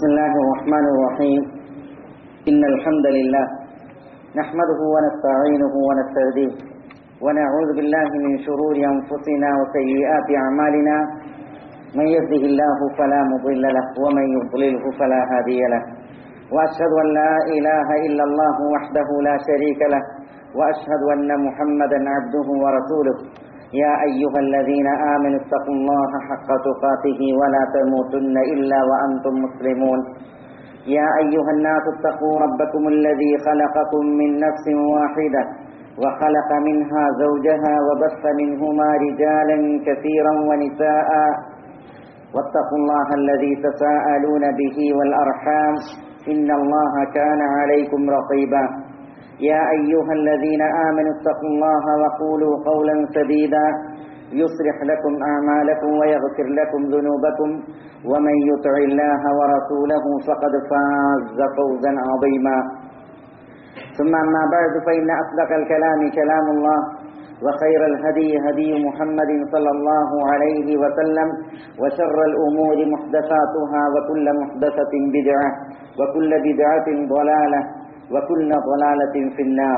بسم الله الرحمن الرحيم إن الحمد لله نحمده ونستعينه ونستهديه ونعوذ بالله من شرور أنفسنا وسيئات أعمالنا من يهده الله فلا مضل له ومن يضلله فلا هادي له وأشهد أن لا إله إلا الله وحده لا شريك له وأشهد أن محمدا عبده ورسوله يا أيها الذين آمنوا اتقوا الله حق تقاته ولا تموتن إلا وأنتم مسلمون يا أيها الناس اتقوا ربكم الذي خلقكم من نفس واحدة وخلق منها زوجها وبث منهما رجالا كثيرا ونساء واتقوا الله الذي تساءلون به والأرحام إن الله كان عليكم رقيبا يا أيها الذين آمنوا اتقوا الله وقولوا قولا سديدا يصلح لكم أعمالكم ويغفر لكم ذنوبكم ومن يطع الله ورسوله فقد فاز فوزا عظيما ثم أما بعد فإن أصدق الكلام كلام الله وخير الهدي هدي محمد صلى الله عليه وسلم وشر الأمور محدثاتها وكل محدثة بدعة وكل بدعة ضلالة وكل ضلالة في النار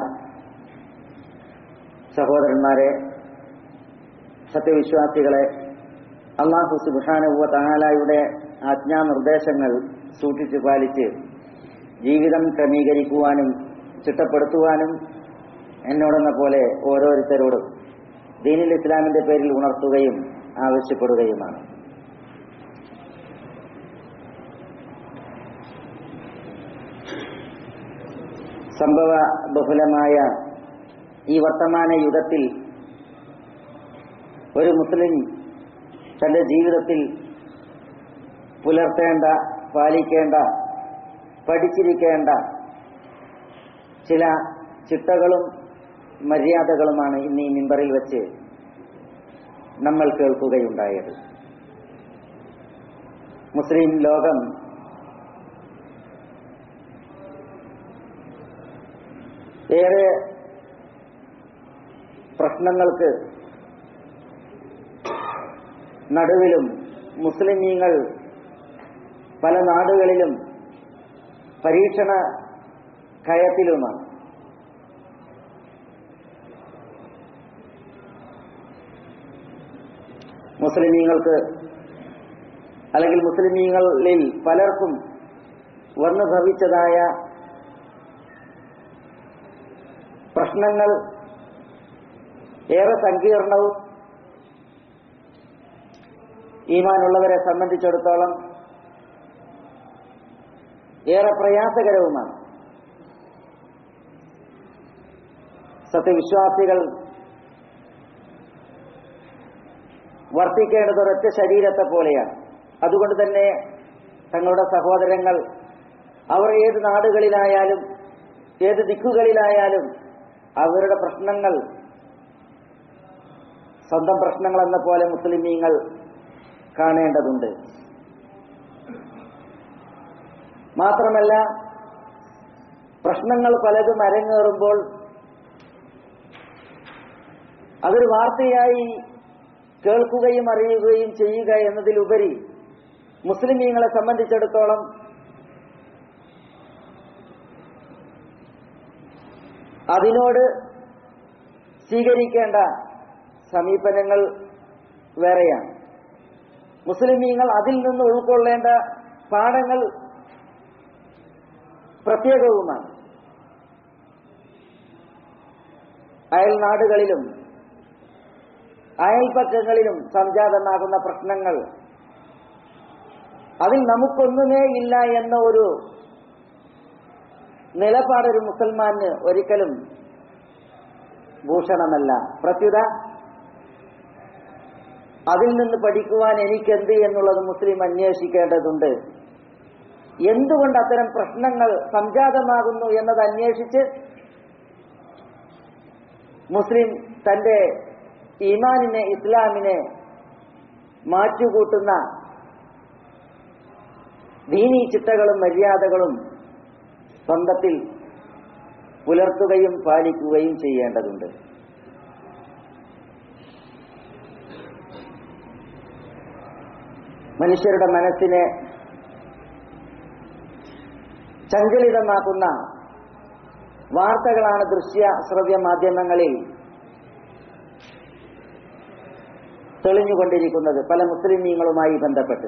സഹോദരന്മാരെ സത്യവിശ്വാസികളെ അള്ളാഹു സുബാനുവ താലായുടെ ആജ്ഞാനിർദ്ദേശങ്ങൾ സൂക്ഷിച്ചു പാലിച്ച് ജീവിതം ക്രമീകരിക്കുവാനും ചിട്ടപ്പെടുത്തുവാനും എന്നോടെന്ന പോലെ ഓരോരുത്തരോടും ദീനിൽ ഇസ്ലാമിന്റെ പേരിൽ ഉണർത്തുകയും ആവശ്യപ്പെടുകയുമാണ് സംഭവ ബഹുലമായ ഈ വർത്തമാന യുഗത്തിൽ ഒരു മുസ്ലിം തന്റെ ജീവിതത്തിൽ പുലർത്തേണ്ട പാലിക്കേണ്ട പഠിച്ചിരിക്കേണ്ട ചില ചിട്ടകളും മര്യാദകളുമാണ് ഇന്ന് ഈ മിമ്പറിൽ വെച്ച് നമ്മൾ കേൾക്കുകയുണ്ടായത് മുസ്ലിം ലോകം ഏറെ പ്രശ്നങ്ങൾക്ക് നടുവിലും മുസ്ലിമീങ്ങൾ പല നാടുകളിലും പരീക്ഷണ കയത്തിലുമാണ് മുസ്ലിമീങ്ങൾക്ക് അല്ലെങ്കിൽ മുസ്ലിമീങ്ങളിൽ പലർക്കും വന്നു ഭവിച്ചതായ പ്രശ്നങ്ങൾ ഏറെ സങ്കീർണവും ഈമാനുള്ളവരെ സംബന്ധിച്ചിടത്തോളം ഏറെ പ്രയാസകരവുമാണ് സത്യവിശ്വാസികൾ വർത്തിക്കേണ്ടത് ഒരൊറ്റ ശരീരത്തെ പോലെയാണ് അതുകൊണ്ട് തന്നെ തങ്ങളുടെ സഹോദരങ്ങൾ അവർ ഏത് നാടുകളിലായാലും ഏത് ദിക്കുകളിലായാലും അവരുടെ പ്രശ്നങ്ങൾ സ്വന്തം പ്രശ്നങ്ങൾ എന്ന പോലെ മുസ്ലിമീങ്ങൾ കാണേണ്ടതുണ്ട് മാത്രമല്ല പ്രശ്നങ്ങൾ പലതും അരങ്ങേറുമ്പോൾ അതൊരു വാർത്തയായി കേൾക്കുകയും അറിയുകയും ചെയ്യുക എന്നതിലുപരി മുസ്ലിമീങ്ങളെ സംബന്ധിച്ചിടത്തോളം അതിനോട് സ്വീകരിക്കേണ്ട സമീപനങ്ങൾ വേറെയാണ് മുസ്ലിമീങ്ങൾ അതിൽ നിന്ന് ഉൾക്കൊള്ളേണ്ട പാഠങ്ങൾ പ്രത്യേകവുമാണ് അയൽ നാടുകളിലും അയൽപക്കങ്ങളിലും സംജാതമാകുന്ന പ്രശ്നങ്ങൾ അതിൽ നമുക്കൊന്നുമേ ഇല്ല എന്ന ഒരു നിലപാടൊരു മുസൽമാന് ഒരിക്കലും ഭൂഷണമല്ല പ്രത്യുത അതിൽ നിന്ന് പഠിക്കുവാൻ എനിക്കെന്ത് എന്നുള്ളത് മുസ്ലിം അന്വേഷിക്കേണ്ടതുണ്ട് എന്തുകൊണ്ട് അത്തരം പ്രശ്നങ്ങൾ സംജാതമാകുന്നു എന്നത് അന്വേഷിച്ച് മുസ്ലിം തന്റെ ഈമാനിനെ ഇസ്ലാമിനെ മാറ്റുകൂട്ടുന്ന ദീനീ ചിട്ടകളും മര്യാദകളും സ്വന്തത്തിൽ പുലർത്തുകയും പാലിക്കുകയും ചെയ്യേണ്ടതുണ്ട് മനുഷ്യരുടെ മനസ്സിനെ ചഞ്ചലിതമാക്കുന്ന വാർത്തകളാണ് ദൃശ്യ ശ്രവ്യ മാധ്യമങ്ങളിൽ തെളിഞ്ഞുകൊണ്ടിരിക്കുന്നത് പല മുസ്ലിമീങ്ങളുമായി ബന്ധപ്പെട്ട്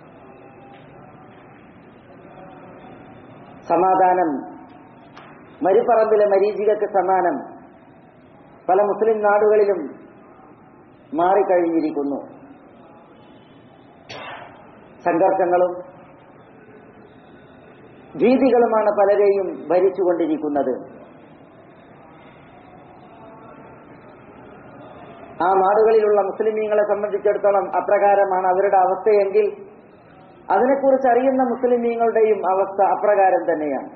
സമാധാനം മരുപ്പറമ്പിലെ മരീചികക്ക് സമാനം പല മുസ്ലിം നാടുകളിലും മാറിക്കഴിഞ്ഞിരിക്കുന്നു സംഘർഷങ്ങളും ഭീതികളുമാണ് പലരെയും ഭരിച്ചുകൊണ്ടിരിക്കുന്നത് ആ നാടുകളിലുള്ള മുസ്ലിമീങ്ങളെ സംബന്ധിച്ചിടത്തോളം അപ്രകാരമാണ് അവരുടെ അവസ്ഥയെങ്കിൽ അതിനെക്കുറിച്ച് അറിയുന്ന മുസ്ലിമീങ്ങളുടെയും അവസ്ഥ അപ്രകാരം തന്നെയാണ്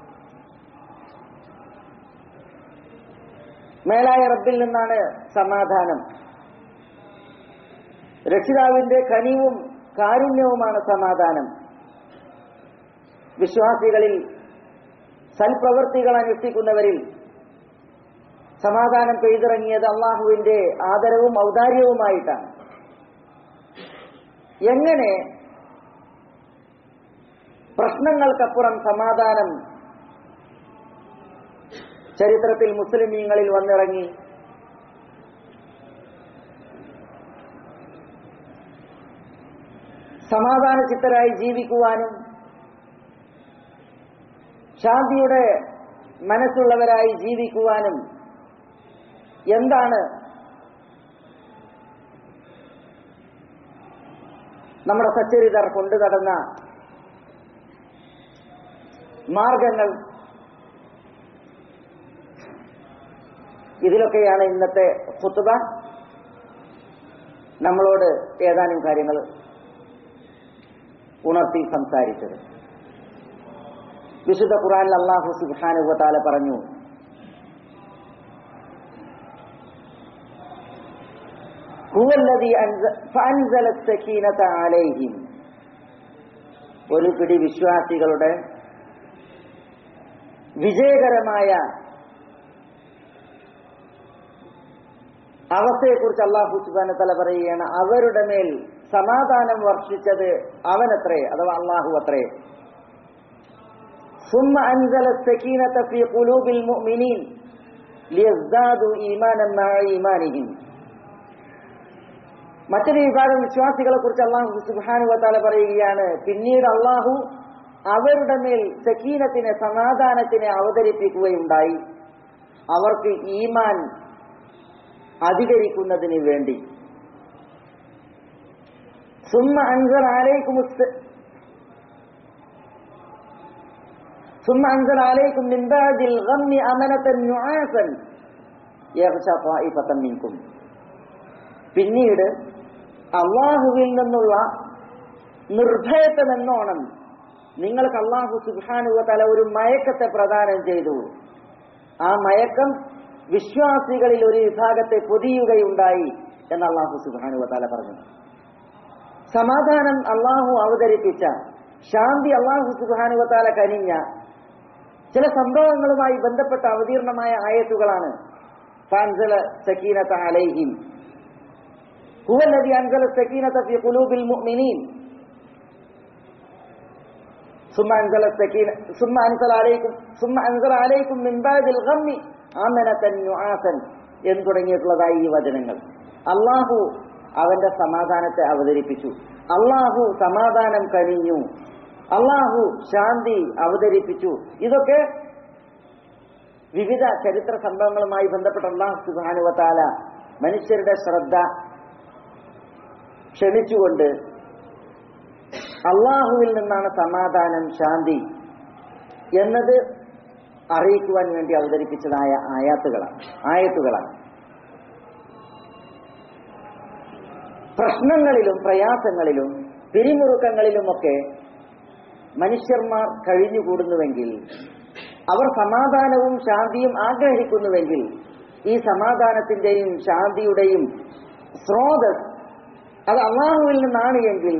മേലായ റബ്ബിൽ നിന്നാണ് സമാധാനം രക്ഷിതാവിന്റെ കനിവും കാരുണ്യവുമാണ് സമാധാനം വിശ്വാസികളിൽ സൽപ്രവൃത്തികൾ അനുഷ്ഠിക്കുന്നവരിൽ സമാധാനം പെയ്തിറങ്ങിയത് അള്ളാഹുവിന്റെ ആദരവും ഔദാര്യവുമായിട്ടാണ് എങ്ങനെ പ്രശ്നങ്ങൾക്കപ്പുറം സമാധാനം ചരിത്രത്തിൽ മുസ്ലിമീങ്ങളിൽ വന്നിറങ്ങി സമാധാന ചിത്തരായി ജീവിക്കുവാനും ശാന്തിയുടെ മനസ്സുള്ളവരായി ജീവിക്കുവാനും എന്താണ് നമ്മുടെ സച്ചരിതർ കൊണ്ടു നടന്ന മാർഗങ്ങൾ ഇതിലൊക്കെയാണ് ഇന്നത്തെ കുത്തുബ നമ്മളോട് ഏതാനും കാര്യങ്ങൾ ഉണർത്തി സംസാരിച്ചത് വിശുദ്ധ ഖുറാനിൽ അള്ളാഹു സുബാനുവത്താല പറഞ്ഞു ഒരു പിടി വിശ്വാസികളുടെ വിജയകരമായ അവസ്ഥയെക്കുറിച്ച് അള്ളാഹു സുബാന തല പറയുകയാണ് അവരുടെ മേൽ സമാധാനം വർഷിച്ചത് അവനത്രേ അഥവാ അള്ളാഹു അത്രേ ثم أنزل السكينة في قلوب المؤمنين ليزدادوا إيمانا مع إيمانهم മറ്റൊരു വിഭാഗം വിശ്വാസികളെ കുറിച്ച് അള്ളാഹു സുബാനു വത്താല പറയുകയാണ് പിന്നീട് അള്ളാഹു അവരുടെ മേൽ സക്കീനത്തിനെ സമാധാനത്തിനെ അവതരിപ്പിക്കുകയുണ്ടായി അവർക്ക് ഈമാൻ അധികരിക്കുന്നതിന് വേണ്ടി സുമ്മ അൻസർ ആലൈക്കും ثم أنزل عليكم من بعد الغم أمنة نعاسا يغشى طائفة منكم പിന്നീട് അള്ളാഹുവിൽ നിന്നുള്ള നിർഭയത്വമെന്നോണം നിങ്ങൾക്ക് അള്ളാഹു സുബാനുവ തല ഒരു മയക്കത്തെ പ്രദാനം ചെയ്തു ആ മയക്കം വിശ്വാസികളിൽ ഒരു വിഭാഗത്തെ പൊതിയുകയുണ്ടായി എന്ന് അള്ളാഹു സുബാനുവ തല പറഞ്ഞു സമാധാനം അള്ളാഹു അവതരിപ്പിച്ച ശാന്തി അള്ളാഹു സുബാനുവ താല കനിഞ്ഞ ചില സംഭവങ്ങളുമായി ബന്ധപ്പെട്ട അവതീർണമായ ആയത്തുകളാണ് ഫാൻസല സക്കീനത അലൈഹിം هو الذي أنزل السكينة في قلوب المؤمنين ثم أنزل السكينة ثم أنزل عليكم ثم أنزل عليكم من بعد الغم أمنة نعاسا എന്ന് തുടങ്ങിയിട്ടുള്ളതായി ഈ വചനങ്ങൾ അള്ളാഹു അവന്റെ സമാധാനത്തെ അവതരിപ്പിച്ചു അള്ളാഹു സമാധാനം കഴിഞ്ഞു അള്ളാഹു ശാന്തി അവതരിപ്പിച്ചു ഇതൊക്കെ വിവിധ ചരിത്ര സംഭവങ്ങളുമായി ബന്ധപ്പെട്ട അള്ളാഹു സുബാനുവത്താല മനുഷ്യരുടെ ശ്രദ്ധ ക്ഷണിച്ചുകൊണ്ട് അള്ളാഹുവിൽ നിന്നാണ് സമാധാനം ശാന്തി എന്നത് അറിയിക്കുവാൻ വേണ്ടി അവതരിപ്പിച്ചതായ ആയാത്തുകളാണ് ആയത്തുകളാണ് പ്രശ്നങ്ങളിലും പ്രയാസങ്ങളിലും പിരിമുറുക്കങ്ങളിലുമൊക്കെ മനുഷ്യന്മാർ കഴിഞ്ഞുകൂടുന്നുവെങ്കിൽ അവർ സമാധാനവും ശാന്തിയും ആഗ്രഹിക്കുന്നുവെങ്കിൽ ഈ സമാധാനത്തിന്റെയും ശാന്തിയുടെയും സ്രോതസ് അത് അള്ളാഹുവിൽ നിന്നാണ് എങ്കിൽ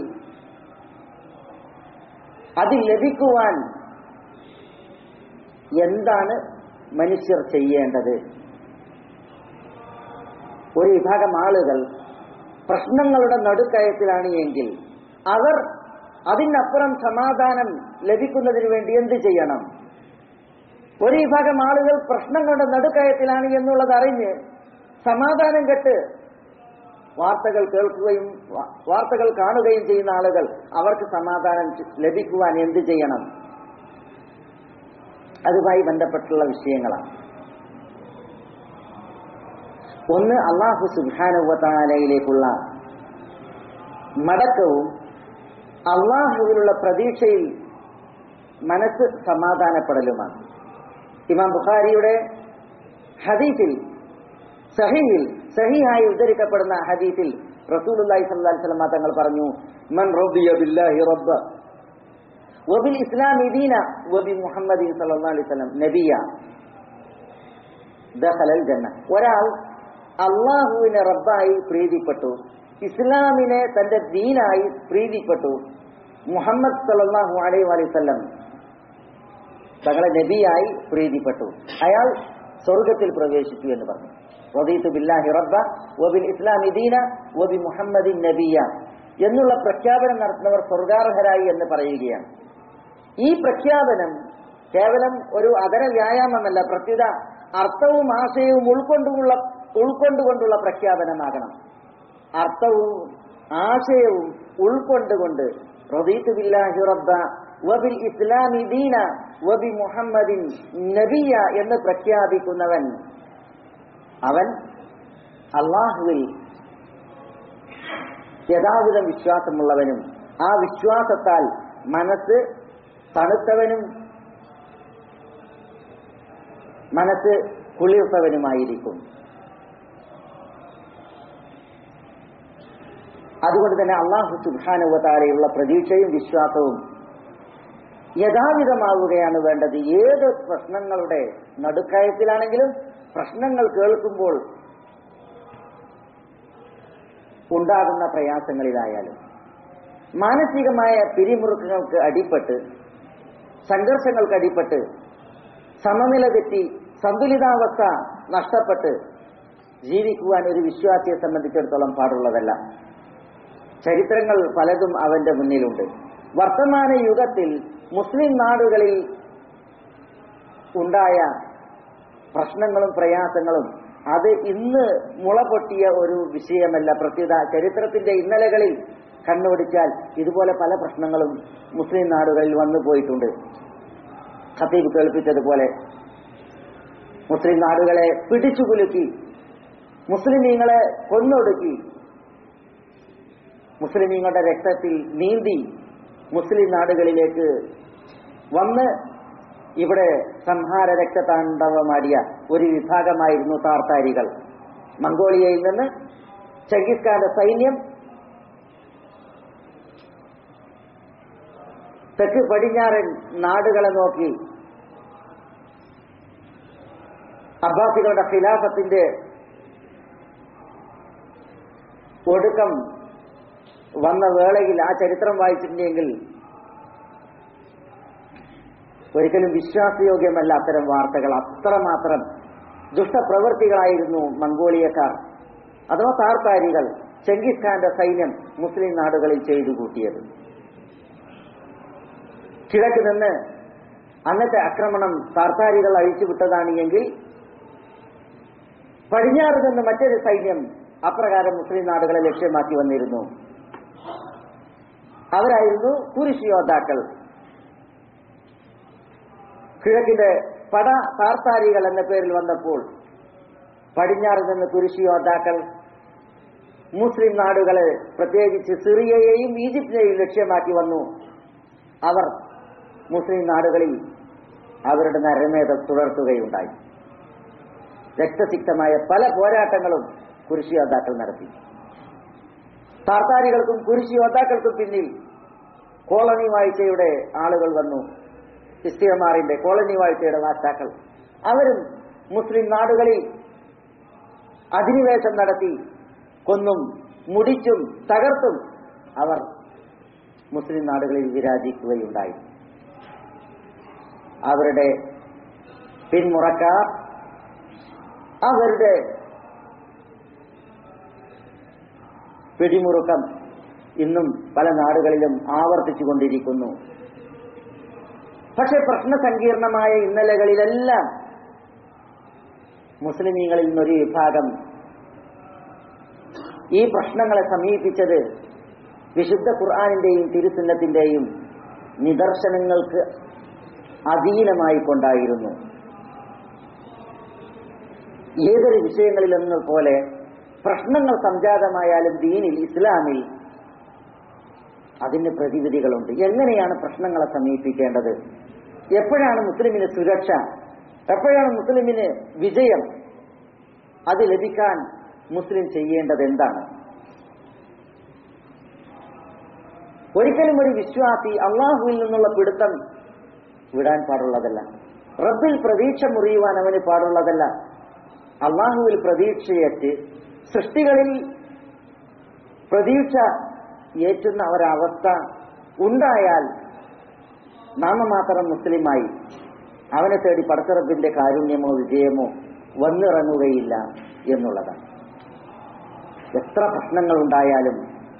അത് ലഭിക്കുവാൻ എന്താണ് മനുഷ്യർ ചെയ്യേണ്ടത് ഒരു വിഭാഗം ആളുകൾ പ്രശ്നങ്ങളുടെ നടുക്കയത്തിലാണ് എങ്കിൽ അവർ അതിനപ്പുറം സമാധാനം ലഭിക്കുന്നതിന് വേണ്ടി എന്ത് ചെയ്യണം ഒരു വിഭാഗം ആളുകൾ പ്രശ്നങ്ങളുടെ നടുക്കയത്തിലാണ് എന്നുള്ളത് അറിഞ്ഞ് സമാധാനം കെട്ട് വാർത്തകൾ കേൾക്കുകയും വാ- വാർത്തകൾ കാണുകയും ചെയ്യുന്ന ആളുകൾ അവർക്ക് സമാധാനം ച- ലഭിക്കുവാൻ എന്ത് ചെയ്യണം അതുമായി ബന്ധപ്പെട്ടുള്ള വിഷയങ്ങളാണ് ഒന്ന് അള്ളാഹു സുബാനുവതാലയിലേക്കുള്ള മടക്കവും അള്ളാഹുവിലുള്ള പ്രതീക്ഷയിൽ മനസ്സ് സമാധാനപ്പെടലുമാണ് ഇമാം ബുഖാരിയുടെ ഹദീസിൽ സഹീഹിൽ സഹിഹായി ഉദ്ധരിക്കപ്പെടുന്ന ഹദീസിൽ റസൂലുള്ളാഹി സ്വല്ലല്ലാഹി അലൈഹി വസല്ലം തങ്ങൾ പറഞ്ഞു മൻ റദിയ ബില്ലാഹി റബ്ബ വബിൽ ഇസ്ലാമി ദീന വബി മുഹമ്മദി സല്ലല്ലാഹു അലൈഹി വസല്ലം നബിയ ദഖലൽ ജന്ന ഒരാൾ അള്ളാഹുവിനെ റബ്ബായി പ്രീതിപ്പെട്ടു ഇസ്ലാമിനെ തന്റെ ദീനായി പ്രീതിപ്പെട്ടു മുഹമ്മദ് സല്ലല്ലാഹു അലൈഹി വസല്ലം തങ്ങളെ നബിയായി പ്രീതിപ്പെട്ടു അയാൾ സ്വർഗത്തിൽ പ്രവേശിച്ചു എന്ന് പറഞ്ഞു റദീതു ബില്ലാഹി റബ്ബ വബിൽ ഇസ്ലാമി ദീന വബി മുഹമ്മദിൻ നബിയ എന്നുള്ള പ്രഖ്യാപനം നടത്തുന്നവർ സ്വർഗാർഹരായി എന്ന് പറയുകയാണ് ഈ പ്രഖ്യാപനം കേവലം ഒരു അതര വ്യായാമമല്ല പ്രത്യുത അർത്ഥവും ആശയവും ഉൾക്കൊണ്ടുള്ള ഉൾക്കൊണ്ടുകൊണ്ടുള്ള പ്രഖ്യാപനമാകണം അർത്ഥവും ആശയവും ഉൾക്കൊണ്ടുകൊണ്ട് റദീതു ബില്ലാഹി റബ്ബ വബിൽ ഇസ്ലാമി ദീന വബി മുഹമ്മദിൻ നബിയ എന്ന് പ്രഖ്യാപിക്കുന്നവൻ അവൻ അള്ളാഹുവിൽ യഥാവിധം വിശ്വാസമുള്ളവനും ആ വിശ്വാസത്താൽ മനസ്സ് തണുത്തവനും മനസ്സ് കുളിർത്തവനുമായിരിക്കും അതുകൊണ്ട് തന്നെ അള്ളാഹു സുബാനുവതാരെയുള്ള പ്രതീക്ഷയും വിശ്വാസവും യഥാവിധമാവുകയാണ് വേണ്ടത് ഏത് പ്രശ്നങ്ങളുടെ നടുക്കയത്തിലാണെങ്കിലും പ്രശ്നങ്ങൾ കേൾക്കുമ്പോൾ ഉണ്ടാകുന്ന പ്രയാസങ്ങളിലായാലും മാനസികമായ പിരിമുറുക്കങ്ങൾക്ക് അടിപ്പെട്ട് സംഘർഷങ്ങൾക്ക് അടിപ്പെട്ട് സമനില തെറ്റി സന്തുലിതാവസ്ഥ നഷ്ടപ്പെട്ട് ജീവിക്കുവാൻ ഒരു വിശ്വാസിയെ സംബന്ധിച്ചിടത്തോളം പാടുള്ളതല്ല ചരിത്രങ്ങൾ പലതും അവന്റെ മുന്നിലുണ്ട് വർത്തമാന യുഗത്തിൽ മുസ്ലിം നാടുകളിൽ ഉണ്ടായ പ്രശ്നങ്ങളും പ്രയാസങ്ങളും അത് ഇന്ന് മുളപൊട്ടിയ ഒരു വിഷയമല്ല പ്രത്യുത ചരിത്രത്തിന്റെ ഇന്നലകളിൽ കണ്ണുപിടിച്ചാൽ ഇതുപോലെ പല പ്രശ്നങ്ങളും മുസ്ലിം നാടുകളിൽ വന്നു പോയിട്ടുണ്ട് ഖത്തീബ് കേൾപ്പിച്ചതുപോലെ മുസ്ലിം നാടുകളെ പിടിച്ചുകുലുക്കി മുസ്ലിമീങ്ങളെ കൊന്നൊടുക്കി മുസ്ലിമീങ്ങളുടെ രക്തത്തിൽ നീന്തി മുസ്ലിം നാടുകളിലേക്ക് വന്ന് ഇവിടെ സംഹാര രക്തതാണ്ഡവമാടിയ ഒരു വിഭാഗമായിരുന്നു താർത്താരികൾ മംഗോളിയയിൽ നിന്ന് ചെങ്കിസ് ഖാന്റെ സൈന്യം തെക്ക് പടിഞ്ഞാറൻ നാടുകളെ നോക്കി അബ്ബാസികളുടെ ഖിലാഫത്തിന്റെ ഒടുക്കം വന്ന വേളയിൽ ആ ചരിത്രം വായിച്ചിട്ടുണ്ടെങ്കിൽ ഒരിക്കലും വിശ്വാസയോഗ്യമല്ല അത്തരം വാർത്തകൾ അത്രമാത്രം ദുഷ്ടപ്രവൃത്തികളായിരുന്നു മംഗോളിയക്കാർ അഥവാ താർത്താരികൾ ചെങ്കിസ് ഖാന്റെ സൈന്യം മുസ്ലിം നാടുകളിൽ ചെയ്തു കൂട്ടിയത് കിഴക്ക് നിന്ന് അന്നത്തെ ആക്രമണം താർത്താരികൾ അഴിച്ചുവിട്ടതാണ് എങ്കിൽ പടിഞ്ഞാറ് നിന്ന് മറ്റൊരു സൈന്യം അപ്രകാരം മുസ്ലിം നാടുകളെ ലക്ഷ്യമാക്കി വന്നിരുന്നു അവരായിരുന്നു കുരിശ് യോദ്ധാക്കൾ കിഴക്കിന്റെ പട താർത്താരികൾ എന്ന പേരിൽ വന്നപ്പോൾ പടിഞ്ഞാറ് നിന്ന് കുരിശ് യോദ്ധാക്കൾ മുസ്ലിം നാടുകളെ പ്രത്യേകിച്ച് സിറിയയെയും ഈജിപ്തിനെയും ലക്ഷ്യമാക്കി വന്നു അവർ മുസ്ലിം നാടുകളിൽ അവരുടെ നരമേധം തുടർത്തുകയുണ്ടായി രക്തസിക്തമായ പല പോരാട്ടങ്ങളും കുരിശ് യോദ്ധാക്കൾ നടത്തി താർത്താരികൾക്കും കുരിശ് യോദ്ധാക്കൾക്കും പിന്നിൽ കോളനി വാഴ്ചയുടെ ആളുകൾ വന്നു ഇസ്തിയമാറിന്റെ കോളനി വാഴ്ചയുടെ വാറ്റാക്കൾ അവരും മുസ്ലിം നാടുകളിൽ അധിനിവേശം നടത്തി കൊന്നും മുടിച്ചും തകർത്തും അവർ മുസ്ലിം നാടുകളിൽ വിരാജിക്കുകയുണ്ടായി അവരുടെ പിന്മുറക്കാർ അവരുടെ പിടിമുറുക്കം ഇന്നും പല നാടുകളിലും ആവർത്തിച്ചുകൊണ്ടിരിക്കുന്നു പക്ഷെ പ്രശ്ന സങ്കീർണമായ ഇന്നലകളിലെല്ലാം മുസ്ലിമീങ്ങളിൽ നിന്നൊരു വിഭാഗം ഈ പ്രശ്നങ്ങളെ സമീപിച്ചത് വിശുദ്ധ ഖുർആാനിന്റെയും തിരുസുന്നത്തിന്റെയും നിദർശനങ്ങൾക്ക് അധീനമായി കൊണ്ടായിരുന്നു ഏതൊരു വിഷയങ്ങളിലെന്ന പോലെ പ്രശ്നങ്ങൾ സംജാതമായാലും ദീനിൽ ഇസ്ലാമിൽ അതിന് പ്രതിവിധികളുണ്ട് എങ്ങനെയാണ് പ്രശ്നങ്ങളെ സമീപിക്കേണ്ടത് എപ്പോഴാണ് മുസ്ലിമിന് സുരക്ഷ എപ്പോഴാണ് മുസ്ലിമിന് വിജയം അത് ലഭിക്കാൻ മുസ്ലിം ചെയ്യേണ്ടത് എന്താണ് ഒരിക്കലും ഒരു വിശ്വാസി അള്ളാഹുവിൽ നിന്നുള്ള പിടുത്തം വിടാൻ പാടുള്ളതല്ല റബ്ബിൽ പ്രതീക്ഷ മുറിയുവാൻ അവന് പാടുള്ളതല്ല അള്ളാഹുവിൽ പ്രതീക്ഷയേറ്റ് സൃഷ്ടികളിൽ പ്രതീക്ഷ ഏറ്റുന്ന ഒരവസ്ഥ ഉണ്ടായാൽ നാമമാത്രം മുസ്ലിമായി അവനെ തേടി പടച്ചറബിന്റെ കാരുണ്യമോ വിജയമോ വന്നിറങ്ങുകയില്ല എന്നുള്ളതാണ് എത്ര പ്രശ്നങ്ങൾ ഉണ്ടായാലും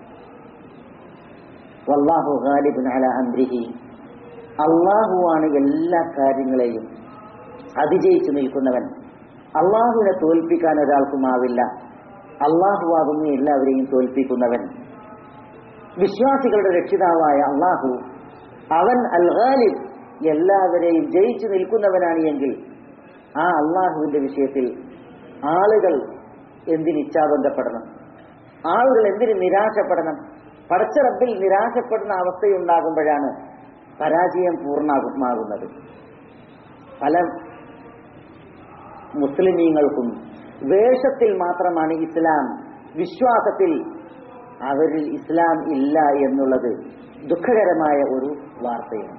വല്ലാഹു ഗാലിബുൻ അല അംരിഹി അള്ളാഹുവാണ് എല്ലാ കാര്യങ്ങളെയും അതിജയിച്ചു നിൽക്കുന്നവൻ അള്ളാഹുവിനെ തോൽപ്പിക്കാൻ ഒരാൾക്കുമാവില്ല അള്ളാഹുവാകുന്നു എല്ലാവരെയും തോൽപ്പിക്കുന്നവൻ വിശ്വാസികളുടെ രക്ഷിതാവായ അള്ളാഹു അവൻ അൽ ഗാലിബ് എല്ലാവരെയും ജയിച്ചു നിൽക്കുന്നവനാണ് എങ്കിൽ ആ അള്ളാഹുവിന്റെ വിഷയത്തിൽ ആളുകൾ എന്തിന് ഇച്ഛാബന്ധപ്പെടണം ആളുകൾ എന്തിന് നിരാശപ്പെടണം പടച്ച റബ്ബിൽ നിരാശപ്പെടുന്ന അവസ്ഥയുണ്ടാകുമ്പോഴാണ് പരാജയം പൂർണ്ണമാകുന്നത് പല മുസ്ലിമീങ്ങൾക്കും വേഷത്തിൽ മാത്രമാണ് ഇസ്ലാം വിശ്വാസത്തിൽ അവരിൽ ഇസ്ലാം ഇല്ല എന്നുള്ളത് ദുഃഖകരമായ ഒരു വാർത്തയാണ്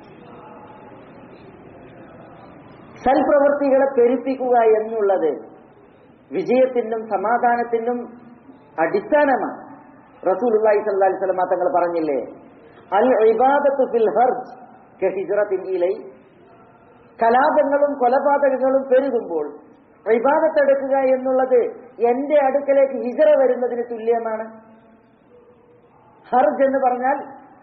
സൽപ്രവൃത്തികളെ പെരുപ്പിക്കുക എന്നുള്ളത് വിജയത്തിനും സമാധാനത്തിനും അടിസ്ഥാനമാണ് റസൂലുള്ളാഹി സ്വല്ലല്ലാഹി അലൈഹി വസല്ലം തങ്ങൾ പറഞ്ഞില്ലേ അൽ ഇബാദത്തു ഫിൽ ഹർജ് കഹിജ്റത്തിൻ ഇലൈ കലാപങ്ങളും കൊലപാതകങ്ങളും പെരുകുമ്പോൾ ഇബാദത്തെടുക്കുക എന്നുള്ളത് എന്റെ അടുക്കലേക്ക് ഹിജറ വരുന്നതിന് തുല്യമാണ് ഹർജ് എന്ന് പറഞ്ഞാൽ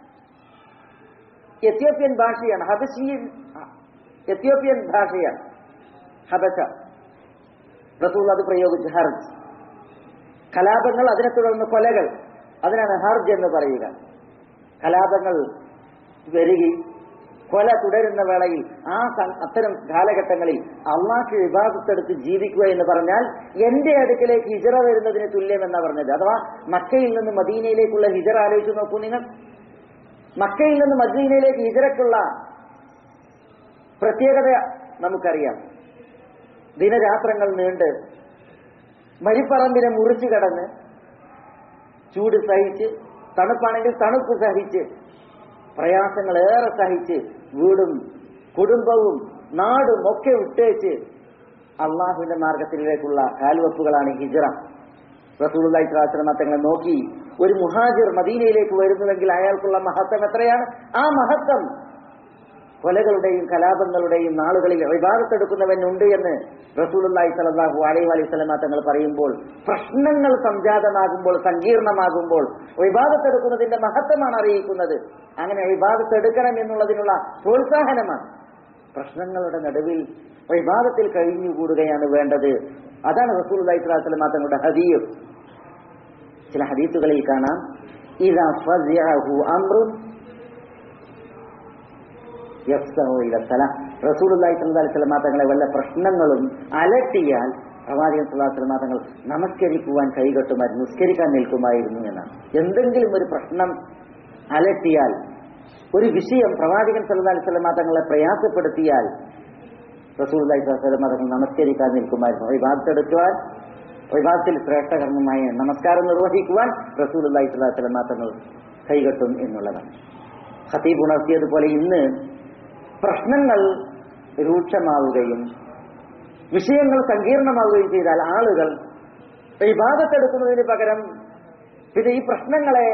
എത്യോപ്യൻ ഭാഷയാണ് ഹബശീൻ എത്യോപ്യൻ ഭാഷയാണ് ഹബശ റസൂൽ അത് പ്രയോഗിച്ച് ഹർജ് കലാപങ്ങൾ അതിനെ തുടർന്ന് കൊലകൾ അതിനാണ് ഹർജ് എന്ന് പറയുക കലാപങ്ങൾ വരികയും കൊല തുടരുന്ന വേളയിൽ ആ അത്തരം കാലഘട്ടങ്ങളിൽ അള്ളാഹ് വിഭാഗത്തെടുത്ത് ജീവിക്കുക എന്ന് പറഞ്ഞാൽ എന്റെ അടുക്കലേക്ക് ഹിജറ വരുന്നതിന് തുല്യമെന്നാ പറഞ്ഞത് അഥവാ മക്കയിൽ നിന്ന് മദീനയിലേക്കുള്ള ഹിജറ ആലോചിച്ച് നോക്കൂ നിങ്ങൾ മക്കയിൽ നിന്ന് മദീനയിലേക്ക് ഹിജറക്കുള്ള പ്രത്യേകത നമുക്കറിയാം ദിനരാത്രങ്ങൾ നീണ്ട് മരിപ്പറമ്പിനെ മുറിച്ചു കടന്ന് ചൂട് സഹിച്ച് തണുപ്പാണെങ്കിൽ തണുപ്പ് സഹിച്ച് പ്രയാസങ്ങൾ ഏറെ സഹിച്ച് വീടും കുടുംബവും നാടും ഒക്കെ വിട്ടേച്ച് അള്ളാഹുവിന്റെ മാർഗത്തിലേക്കുള്ള കാൽവെപ്പുകളാണ് ഹിജറ റസൂലുള്ളാഹി സ്വലാസ്ലമ തങ്ങളെ നോക്കി ഒരു മുഹാജിർ മദീനയിലേക്ക് വരുന്നുവെങ്കിൽ അയാൾക്കുള്ള മഹത്വം എത്രയാണ് ആ മഹത്വം കൊലകളുടെയും കലാപങ്ങളുടെയും നാളുകളിൽ വിവാദത്തെടുക്കുന്നവനുണ്ട് എന്ന് റസൂലുള്ളാഹി സ്വല്ലല്ലാഹു അലൈഹി അലൈഹി സ്വലമ തങ്ങൾ പറയുമ്പോൾ പ്രശ്നങ്ങൾ സംജാതമാകുമ്പോൾ സങ്കീർണമാകുമ്പോൾ വിവാദത്തെടുക്കുന്നതിന്റെ മഹത്വമാണ് അറിയിക്കുന്നത് അങ്ങനെ വിവാദത്തെടുക്കണം എന്നുള്ളതിനുള്ള പ്രോത്സാഹനമാണ് പ്രശ്നങ്ങളുടെ നടുവിൽ വിവാദത്തിൽ കഴിഞ്ഞുകൂടുകയാണ് വേണ്ടത് അതാണ് റസൂലുള്ളാഹി സ്വല്ലല്ലാഹു അലൈഹി വസല്ലമ തങ്ങളുടെ ഹദീസ് ചില ഹദീസുകളിൽ കാണാം ഇദാ ഫസിഅഹു അംറുൻ റസൂലുള്ളാഹി സ്വല്ലല്ലാഹി അലൈഹി വസല്ലം തങ്ങളെ വല്ല പ്രശ്നങ്ങളും അലട്ടിയാൽ പ്രവാചകൻ സ്വല്ലല്ലാഹി അലൈഹി വസല്ലം തങ്ങൾ നമസ്കരിക്കുവാൻ കൈകെട്ടുമായിരുന്നു നിസ്കരിക്കാൻ നിൽക്കുമായിരുന്നു എന്നാണ് എന്തെങ്കിലും ഒരു പ്രശ്നം അലട്ടിയാൽ ഒരു വിഷയം പ്രവാചകൻ സ്വല്ലല്ലാഹി അലൈഹി വസല്ലം തങ്ങളെ പ്രയാസപ്പെടുത്തിയാൽ റസൂലുള്ളാഹി സ്വല്ലല്ലാഹി അലൈഹി വസല്ലം തങ്ങൾ നമസ്കരിക്കാൻ നിൽക്കുമായിരുന്നു വിവാദത്തെടുക്കുവാൻ വിവാദത്തിൽ ശ്രേഷ്ഠകർമ്മമായ നമസ്കാരം നിർവഹിക്കുവാൻ റസൂലുള്ളാഹി സ്വല്ലല്ലാഹി അലൈഹി വസല്ലം തങ്ങൾ കൈകെട്ടും എന്നുള്ളതാണ് ഖതീബ് ഉണർത്തിയതുപോലെ ഇന്ന് പ്രശ്നങ്ങൾ രൂക്ഷമാവുകയും വിഷയങ്ങൾ സങ്കീർണമാവുകയും ചെയ്താൽ ആളുകൾ വിവാദത്തെടുക്കുന്നതിന് പകരം പിന്നെ ഈ പ്രശ്നങ്ങളെ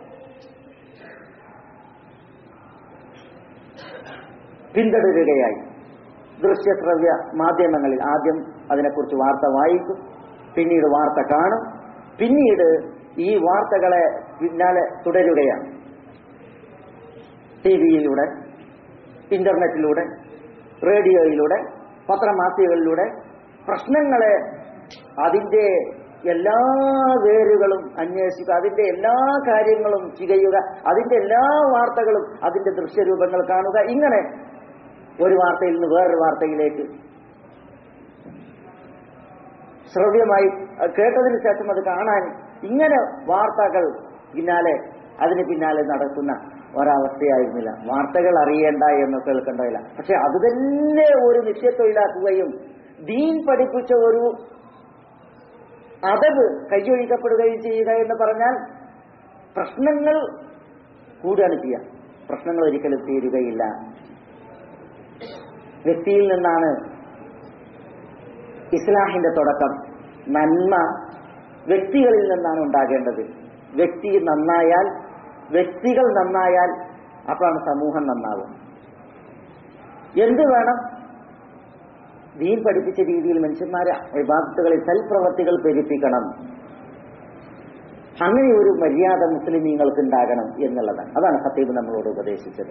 പിന്തുടരുകയായി ദൃശ്യശ്രവ്യ മാധ്യമങ്ങളിൽ ആദ്യം അതിനെക്കുറിച്ച് വാർത്ത വായിക്കും പിന്നീട് വാർത്ത കാണും പിന്നീട് ഈ വാർത്തകളെ പിന്നാലെ തുടരുകയാണ് ടി വിയിലൂടെ ഇന്റർനെറ്റിലൂടെ റേഡിയോയിലൂടെ പത്രമാസികകളിലൂടെ പ്രശ്നങ്ങളെ അതിന്റെ എല്ലാ വേരുകളും അന്വേഷിക്കുക അതിന്റെ എല്ലാ കാര്യങ്ങളും ചികയുക അതിന്റെ എല്ലാ വാർത്തകളും അതിന്റെ ദൃശ്യരൂപങ്ങൾ കാണുക ഇങ്ങനെ ഒരു വാർത്തയിൽ നിന്ന് വേറൊരു വാർത്തയിലേക്ക് ശ്രവ്യമായി അത് കേട്ടതിന് ശേഷം അത് കാണാൻ ഇങ്ങനെ വാർത്തകൾ പിന്നാലെ അതിന് പിന്നാലെ നടക്കുന്ന ഒരവസ്ഥയായിരുന്നില്ല വാർത്തകൾ അറിയേണ്ട എന്ന് കേൾക്കേണ്ടതില്ല പക്ഷെ അത് തന്നെ ഒരു നിശ്ചയത്തൊഴിലാക്കുകയും ദീൻ പഠിപ്പിച്ച ഒരു അതവ് കൈയൊഴിക്കപ്പെടുകയും ചെയ്യുക എന്ന് പറഞ്ഞാൽ പ്രശ്നങ്ങൾ കൂടുകയാണ് ചെയ്യുക പ്രശ്നങ്ങൾ ഒരിക്കലും തീരുകയില്ല വ്യക്തിയിൽ നിന്നാണ് ഇസ്ലാഹിന്റെ തുടക്കം നന്മ വ്യക്തികളിൽ നിന്നാണ് ഉണ്ടാകേണ്ടത് വ്യക്തി നന്നായാൽ വ്യക്തികൾ നന്നായാൽ അപ്പോഴാണ് സമൂഹം നന്നാവുക എന്ത് വേണം ദീൻ പഠിപ്പിച്ച രീതിയിൽ മനുഷ്യന്മാരെ വിഭാഗത്തുകളിൽ സൽപ്രവർത്തികൾ പെരുപ്പിക്കണം അങ്ങനെ ഒരു മര്യാദ മുസ്ലിമീങ്ങൾക്ക് ഉണ്ടാകണം എന്നുള്ളതാണ് അതാണ് ഖത്തീബ് നമ്മളോട് ഉപദേശിച്ചത്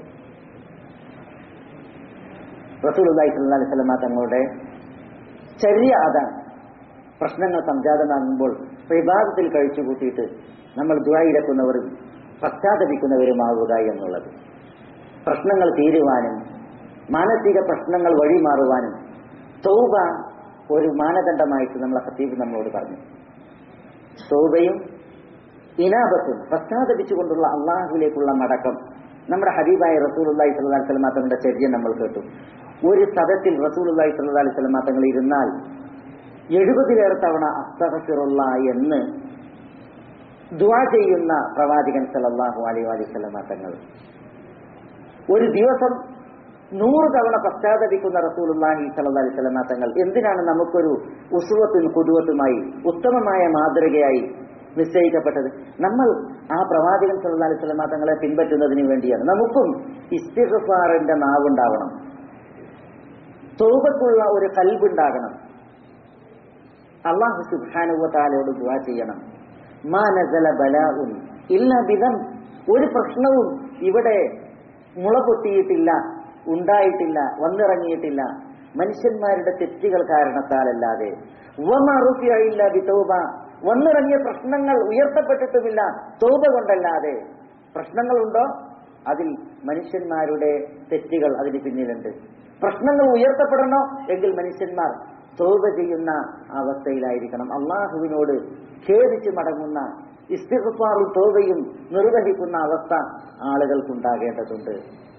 റസൂൽ അലൈഹി സ്വലമ തങ്ങളുടെ ചര്യ അതാണ് പ്രശ്നങ്ങൾ സംജാതമാകുമ്പോൾ വിവാദത്തിൽ കഴിച്ചു കൂട്ടിയിട്ട് നമ്മൾ ദുരായിരക്കുന്നവരും പശ്ചാത്തപിക്കുന്നവരുമാവുക എന്നുള്ളത് പ്രശ്നങ്ങൾ തീരുവാനും മാനസിക പ്രശ്നങ്ങൾ വഴിമാറുവാനും തൗബ ഒരു മാനദണ്ഡമായിട്ട് നമ്മളെ ഹത്തീബ് നമ്മളോട് പറഞ്ഞു തൗബയും ഇനാബത്തും പശ്ചാത്തപിച്ചുകൊണ്ടുള്ള അള്ളാഹുവിലേക്കുള്ള മടക്കം നമ്മുടെ ഹബീബായ റസൂലുള്ളാഹി സ്വല്ലല്ലാഹി അലൈഹി വസല്ലം തങ്ങളുടെ ചര്യ നമ്മൾ കേട്ടു ഒരു സദത്തിൽ റസൂലുള്ളാഹി സ്വല്ലല്ലാഹി അലൈഹി വസല്ലം തങ്ങൾ ഇരുന്നാൽ എഴുപതിലേറെ തവണ അസ്തഗഫിറുള്ള എന്ന് ദുആ ചെയ്യുന്ന പ്രവാചകൻ സല്ലല്ലാഹു അലൈഹി വസല്ലം തങ്ങൾ ഒരു ദിവസം നൂറ് തവണ പശ്ചാത്തപിക്കുന്ന റസൂലുള്ളാഹി സല്ലല്ലാഹി അലൈഹി വസല്ലം തങ്ങൾ എന്തിനാണ് നമുക്കൊരു ഉസുവത്തും കുതുവത്തുമായി ഉത്തമമായ മാതൃകയായി നിശ്ചയിക്കപ്പെട്ടത് നമ്മൾ ആ പ്രവാചകൻ സല്ലല്ലാഹി അലൈഹി വസല്ലം തങ്ങളെ പിൻപറ്റുന്നതിന് വേണ്ടിയാണ് നമുക്കും ഇസ്തിഗ്ഫാറിന്റെ നാവുണ്ടാവണം തോപക്കുള്ള ഒരു കൽബുണ്ടാകണം അള്ളാഹു സുബ്ഹാനഹു താലയോട് ദുആ ചെയ്യണം മാ നസല ബലാഉൻ ഇല്ല വിധം ഒരു പ്രശ്നവും ഇവിടെ മുള പൊട്ടിയിട്ടില്ല ഉണ്ടായിട്ടില്ല വന്നിറങ്ങിയിട്ടില്ല മനുഷ്യന്മാരുടെ തെറ്റുകൾ കാരണത്താലല്ലാതെ വമറുഫിയില്ല ബിതൗബ വന്നിറങ്ങിയ പ്രശ്നങ്ങൾ ഉയർത്തപ്പെട്ടിട്ടുമില്ല തൗബ കൊണ്ടല്ലാതെ പ്രശ്നങ്ങളുണ്ടോ അതിൽ മനുഷ്യന്മാരുടെ തെറ്റുകൾ അതിന് പിന്നിലുണ്ട് പ്രശ്നങ്ങൾ ഉയർത്തപ്പെടണോ എങ്കിൽ മനുഷ്യന്മാർ തോപ ചെയ്യുന്ന അവസ്ഥയിലായിരിക്കണം അള്ളാഹുവിനോട് ഖേദിച്ച് മടങ്ങുന്ന ഇസ്തിഫാറും തോബയും നിർവഹിക്കുന്ന അവസ്ഥ ആളുകൾക്കുണ്ടാകേണ്ടതുണ്ട്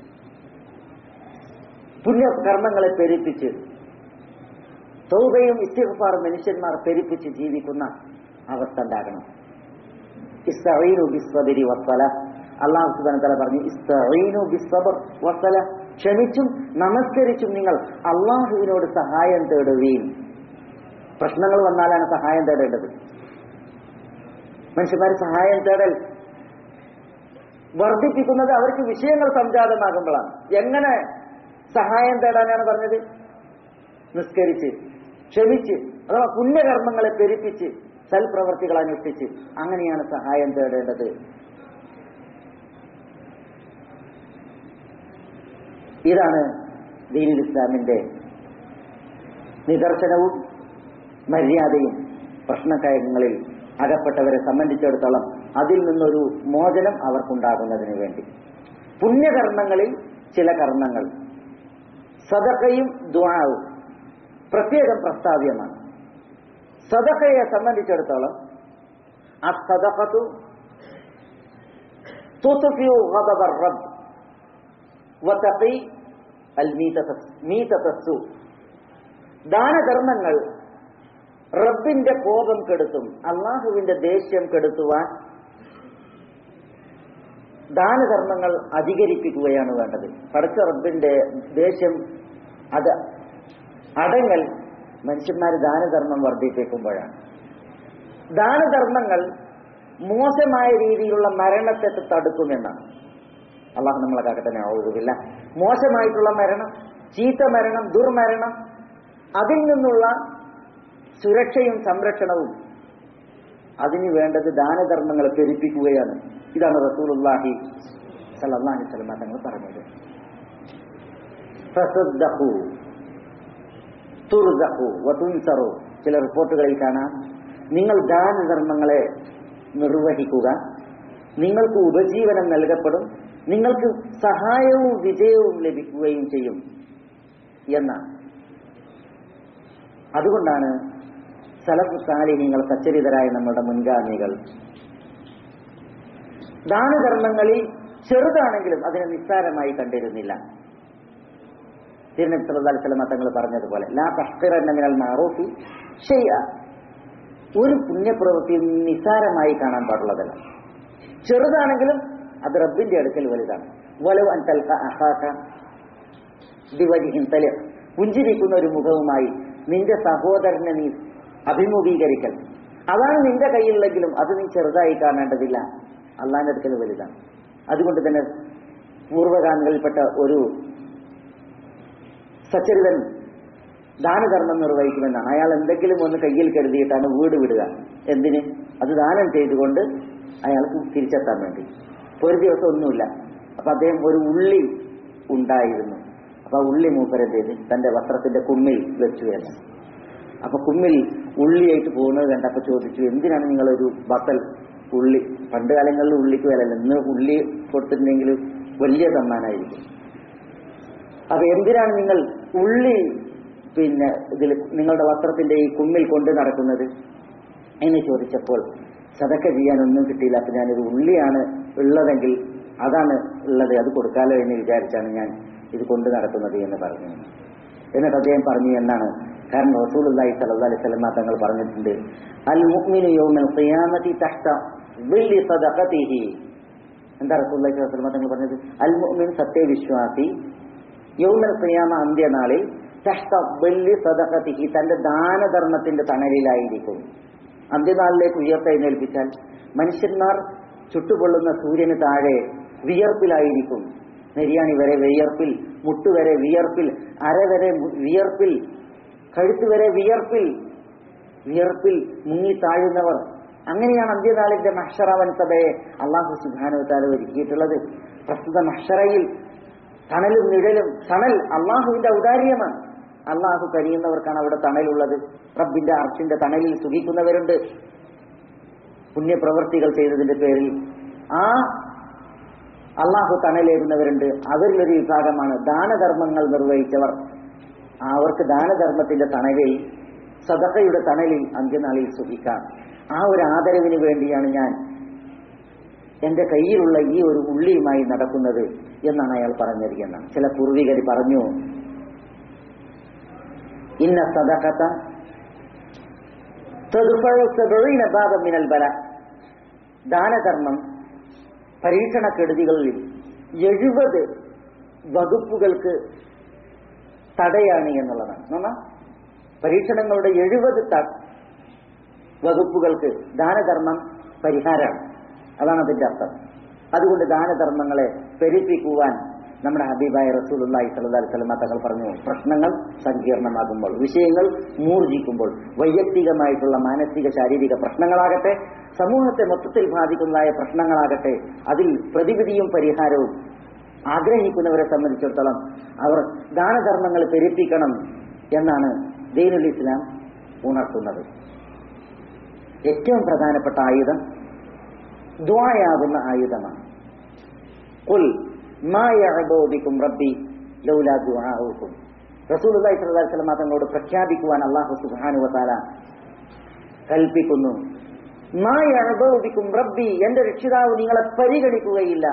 പുണ്യകർമ്മങ്ങളെ പെരുപ്പിച്ച് തൗബയും ഇസ്തിഫാറും മനുഷ്യന്മാർ പെരുപ്പിച്ച് ജീവിക്കുന്ന അവസ്ഥ ഉണ്ടാകണം ഇസ്തഈനു ബിസ്സബരി വസ്സല അള്ളാഹു സുബ്ഹാനഹു തആല പറഞ്ഞു ഇസ്തഈനു ബിസ്സബർ വസ്സല ക്ഷമിച്ചും നമസ്കരിച്ചും നിങ്ങൾ അള്ളാഹുവിനോട് സഹായം തേടുകയും പ്രശ്നങ്ങൾ വന്നാലാണ് സഹായം തേടേണ്ടത് മനുഷ്യന്മാർ സഹായം തേടൽ വർദ്ധിപ്പിക്കുന്നത് അവർക്ക് വിഷയങ്ങൾ സംജാതമാകുമ്പോഴാണ് എങ്ങനെ സഹായം തേടാനാണ് പറഞ്ഞത് നിസ്കരിച്ച് ക്ഷമിച്ച് അഥവാ പുണ്യകർമ്മങ്ങളെ പെരുപ്പിച്ച് സൽപ്രവർത്തികൾ അനുഷ്ഠിച്ച് അങ്ങനെയാണ് സഹായം തേടേണ്ടത് ഇതാണ് ദീനുൽ ഇസ്ലാമിന്റെ നിദർശനവും മര്യാദയും പ്രശ്നകാര്യങ്ങളിൽ അകപ്പെട്ടവരെ സംബന്ധിച്ചിടത്തോളം അതിൽ നിന്നൊരു മോചനം അവർക്കുണ്ടാകുന്നതിന് വേണ്ടി പുണ്യകർമ്മങ്ങളിൽ ചില കർമ്മങ്ങൾ സദക്കയും ദ്വാവും പ്രത്യേകം പ്രസ്താവ്യമാണ് സദക്കയെ സംബന്ധിച്ചിടത്തോളം ആ സദക്കത്തു തുതുഫിയു ഗദബ റബ്ബ് വതഖി അൽ മീതത്തസ്സു ദാനധർമ്മങ്ങൾ റബ്ബിന്റെ കോപം കെടുത്തും അള്ളാഹുവിന്റെ ദേഷ്യം കെടുത്തുവാൻ ദാനധർമ്മങ്ങൾ അധികരിപ്പിക്കുകയാണ് വേണ്ടത് പടച്ച റബ്ബിന്റെ ദേഷ്യം അത് അടങ്ങൽ മനുഷ്യന്മാർ ദാനധർമ്മം വർദ്ധിപ്പിക്കുമ്പോഴാണ് ദാനധർമ്മങ്ങൾ മോശമായ രീതിയിലുള്ള മരണത്തെ തടുക്കുമെന്നാണ് അള്ളാഹു നമ്മളെ കാക്കട്ടെ ഔതുവില്ല മോശമായിട്ടുള്ള മരണം ചീത്ത മരണം ദുർമരണം അതിൽ നിന്നുള്ള സുരക്ഷയും സംരക്ഷണവും അതിന് വേണ്ടത് ദാനധർമ്മങ്ങളെ പെരുപ്പിക്കുകയാണ് ഇതാണ് റസൂലുള്ളാഹി സല്ലല്ലാഹു അലൈഹി വസല്ലം തങ്ങൾ പറഞ്ഞത് ഫസദ്ദഖു തുർദഖു വതുൻസറു ചില റിപ്പോർട്ടുകളിൽ കാണാം നിങ്ങൾ ദാനധർമ്മങ്ങളെ നിർവഹിക്കുക നിങ്ങൾക്ക് ഉപജീവനം നൽകപ്പെടും നിങ്ങൾക്ക് സഹായവും വിജയവും ലഭിക്കുകയും ചെയ്യും എന്നാണ് അതുകൊണ്ടാണ് സലഫ് സാലിഹ്യങ്ങൾ സച്ചരിതരായ നമ്മുടെ മുൻഗാമികൾ ദാനധർമ്മങ്ങളിൽ ചെറുതാണെങ്കിലും അതിനെ നിസ്സാരമായി കണ്ടിരുന്നില്ല തിരുനബി സല്ലല്ലാഹു അലൈഹി വസല്ലം തങ്ങൾ പറഞ്ഞതുപോലെ ലാ തഹ്ഖിറന്ന മിനൽ മഅറൂഫി ഷൈഅ ഒരു പുണ്യപ്രവൃത്തിയും നിസ്സാരമായി കാണാൻ പാടുള്ളതല്ല ചെറുതാണെങ്കിലും അത് റബ്ബിന്റെ അടുക്കൽ വലുതാണ് വലവ് അൻ തൽഖ അഹാക ബിവജ്ഹിൻ തലിഹ് പുഞ്ചിരിക്കുന്ന ഒരു മുഖവുമായി നിന്റെ സഹോദരനെ നീ അഭിമുഖീകരിക്കൽ അതാണ് നിന്റെ കയ്യിലുള്ളെങ്കിലും അത് നീ ചെറുതായി കാണേണ്ടതില്ല അള്ളാന്റെ അടുക്കൽ വലുതാണ് അതുകൊണ്ട് തന്നെ പൂർവ്വകാലങ്ങളിൽപ്പെട്ട ഒരു സച്ചരിതൻ ദാനധർമ്മം നിർവഹിക്കുമെന്നാണ് അയാൾ എന്തെങ്കിലും ഒന്ന് കയ്യിൽ കരുതിയിട്ടാണ് വീട് വിടുക എന്തിന് അത് ദാനം ചെയ്തുകൊണ്ട് അയാൾക്ക് തിരിച്ചെത്താൻ വേണ്ടി ഇപ്പൊ ഒരു ദിവസം ഒന്നുമില്ല അപ്പൊ അദ്ദേഹം ഒരു ഉള്ളി ഉണ്ടായിരുന്നു അപ്പൊ ആ ഉള്ളി മൂപ്പരെന്ത് ചെയ്ത് തന്റെ വസ്ത്രത്തിന്റെ കുമ്മിൽ വെച്ചു എന്ന് അപ്പൊ കുമ്മിൽ ഉള്ളിയായിട്ട് പോകുന്നത് കണ്ടപ്പോ ചോദിച്ചു എന്തിനാണ് നിങ്ങളൊരു ബത്തൽ ഉള്ളി പണ്ട് കാലങ്ങളിൽ ഉള്ളിക്ക് വിലല്ല ഇന്ന് ഉള്ളി കൊടുത്തിട്ടുണ്ടെങ്കിൽ വലിയ സമ്മാനമായിരിക്കും അപ്പൊ എന്തിനാണ് നിങ്ങൾ ഉള്ളി പിന്നെ ഇതിൽ നിങ്ങളുടെ വസ്ത്രത്തിന്റെ ഈ കുമ്മിൽ കൊണ്ട് നടക്കുന്നത് എന്ന് ചോദിച്ചപ്പോൾ സതക്ക ചെയ്യാനൊന്നും കിട്ടിയില്ല അപ്പൊ ഞാനൊരു ഉള്ളിയാണ് ഉള്ളതെങ്കിൽ അതാണ് ഉള്ളത് അത് കൊടുക്കാലോ എന്ന് വിചാരിച്ചാണ് ഞാൻ ഇത് കൊണ്ട് നടക്കുന്നത് എന്ന് പറഞ്ഞു എന്നിട്ട് അദ്ദേഹം പറഞ്ഞു എന്നാണ് കാരണം റസൂലുള്ളാഹി സ്വല്ലല്ലാഹു അലൈഹി വസല്ലം തങ്ങൾ പറഞ്ഞിട്ടുണ്ട് അൽ മുഅ്മിനു യൗമൽ ഖിയാമത്തി തഹ്ത ബില്ലി സദഖതിഹി എന്താ റസൂലുള്ളാഹി സ്വല്ലല്ലാഹു അലൈഹി വസല്ലം തങ്ങൾ പറഞ്ഞത് അൽ മുഅ്മിൻ സത്യവിശ്വാസി യൗമൽ ഖിയാമ അന്ത്യനാളിൽ തഹ്ത ബില്ലി സദഖതിഹി തന്റെ ദാനധർമ്മത്തിന്റെ തണലിലായിരിക്കും അന്ത്യനാളിലേക്ക് ഉയർത്തെഴുന്നേൽപ്പിച്ചാൽ മനുഷ്യന്മാർ ചുട്ടുപൊള്ളുന്ന സൂര്യന് താഴെ വിയർപ്പിലായിരിക്കും നെരിയാണി വരെ വിയർപ്പിൽ മുട്ടുവരെ വിയർപ്പിൽ അര വരെ വിയർപ്പിൽ കഴുത്ത് വരെ വിയർപ്പിൽ വിയർപ്പിൽ മുങ്ങി താഴുന്നവർ അങ്ങനെയാണ് അന്ത്യനാളിന്റെ മഹ്ഷറാവൻ സഭയെ അള്ളാഹു സുബാനുത്താല ഒരുക്കിയിട്ടുള്ളത് പ്രസ്തുത മഹ്ഷറയിൽ തണലും നിഴലും തണൽ അള്ളാഹുവിന്റെ ഔദാര്യമാണ് അള്ളാഹു കഴിയുന്നവർക്കാണ് അവിടെ തണലുള്ളത് റബ്ബിന്റെ അർഷിന്റെ തണലിൽ സുഖിക്കുന്നവരുണ്ട് പുണ്യപ്രവർത്തികൾ ചെയ്തതിന്റെ പേരിൽ ആ അള്ളാഹു തണലേകുന്നവരുണ്ട് അവരിലൊരു വിഭാഗമാണ് ദാനധർമ്മങ്ങൾ നിർവഹിച്ചവർ അവർക്ക് ദാനധർമ്മത്തിന്റെ തണലിൽ സദക്കയുടെ തണലിൽ അന്ത്യനാളിൽ സുഖിക്കാം ആ ഒരു ആദരവിന് വേണ്ടിയാണ് ഞാൻ എന്റെ കയ്യിലുള്ള ഈ ഒരു ഉള്ളിയുമായി നടക്കുന്നത് എന്നാണ് അയാൾ പറഞ്ഞിരിക്കുന്നത് ചില പൂർവികർ പറഞ്ഞു ഇന്ന സദക്കത്ത മിനൽ ബല ദാനധർമ്മം പരീക്ഷണക്കെടുതികളിൽ എഴുപത് വകുപ്പുകൾക്ക് തടയാണ് എന്നുള്ളതാണ് നമ്മ പരീക്ഷണങ്ങളുടെ എഴുപത് വകുപ്പുകൾക്ക് ദാനധർമ്മം പരിഹാരമാണ് അതാണ് അതിന്റെ അർത്ഥം അതുകൊണ്ട് ദാനധർമ്മങ്ങളെ പെരുപ്പിക്കുവാൻ നമ്മുടെ ഹബീബായ റസൂലുള്ളാഹി സ്വല്ലല്ലാഹി അലൈഹി വസല്ലം തങ്ങൾ പറഞ്ഞു പ്രശ്നങ്ങൾ സങ്കീർണമാകുമ്പോൾ വിഷയങ്ങൾ മൂർജിക്കുമ്പോൾ വൈയക്തികമായിട്ടുള്ള മാനസിക ശാരീരിക പ്രശ്നങ്ങളാകട്ടെ സമൂഹത്തെ മൊത്തത്തിൽ ബാധിക്കുന്നതായ പ്രശ്നങ്ങളാകട്ടെ അതിൽ പ്രതിവിധിയും പരിഹാരവും ആഗ്രഹിക്കുന്നവരെ സംബന്ധിച്ചിടത്തോളം അവർ ദാനധർമ്മങ്ങൾ പെരുപ്പിക്കണം എന്നാണ് ദീനുൽ ഇസ്ലാം ഉണർത്തുന്നത് ഏറ്റവും പ്രധാനപ്പെട്ട ആയുധം ദ്വായാകുന്ന ആയുധമാണ് കുൽ മായബോധിക്കും റബ്ബി ലൗലാ ദുആഉക്കും റസൂലുള്ളാഹി സ്വല്ലല്ലാഹി അലൈഹി വസല്ലം തങ്ങളോട് പ്രഖ്യാപിക്കുവാൻ അല്ലാഹു സുബ്ഹാനഹു വതആല കൽപ്പിക്കുന്നു മായബോധിക്കും റബ്ബി എന്റെ രക്ഷിതാവ് നിങ്ങളെ പരിഗണിക്കുകയില്ല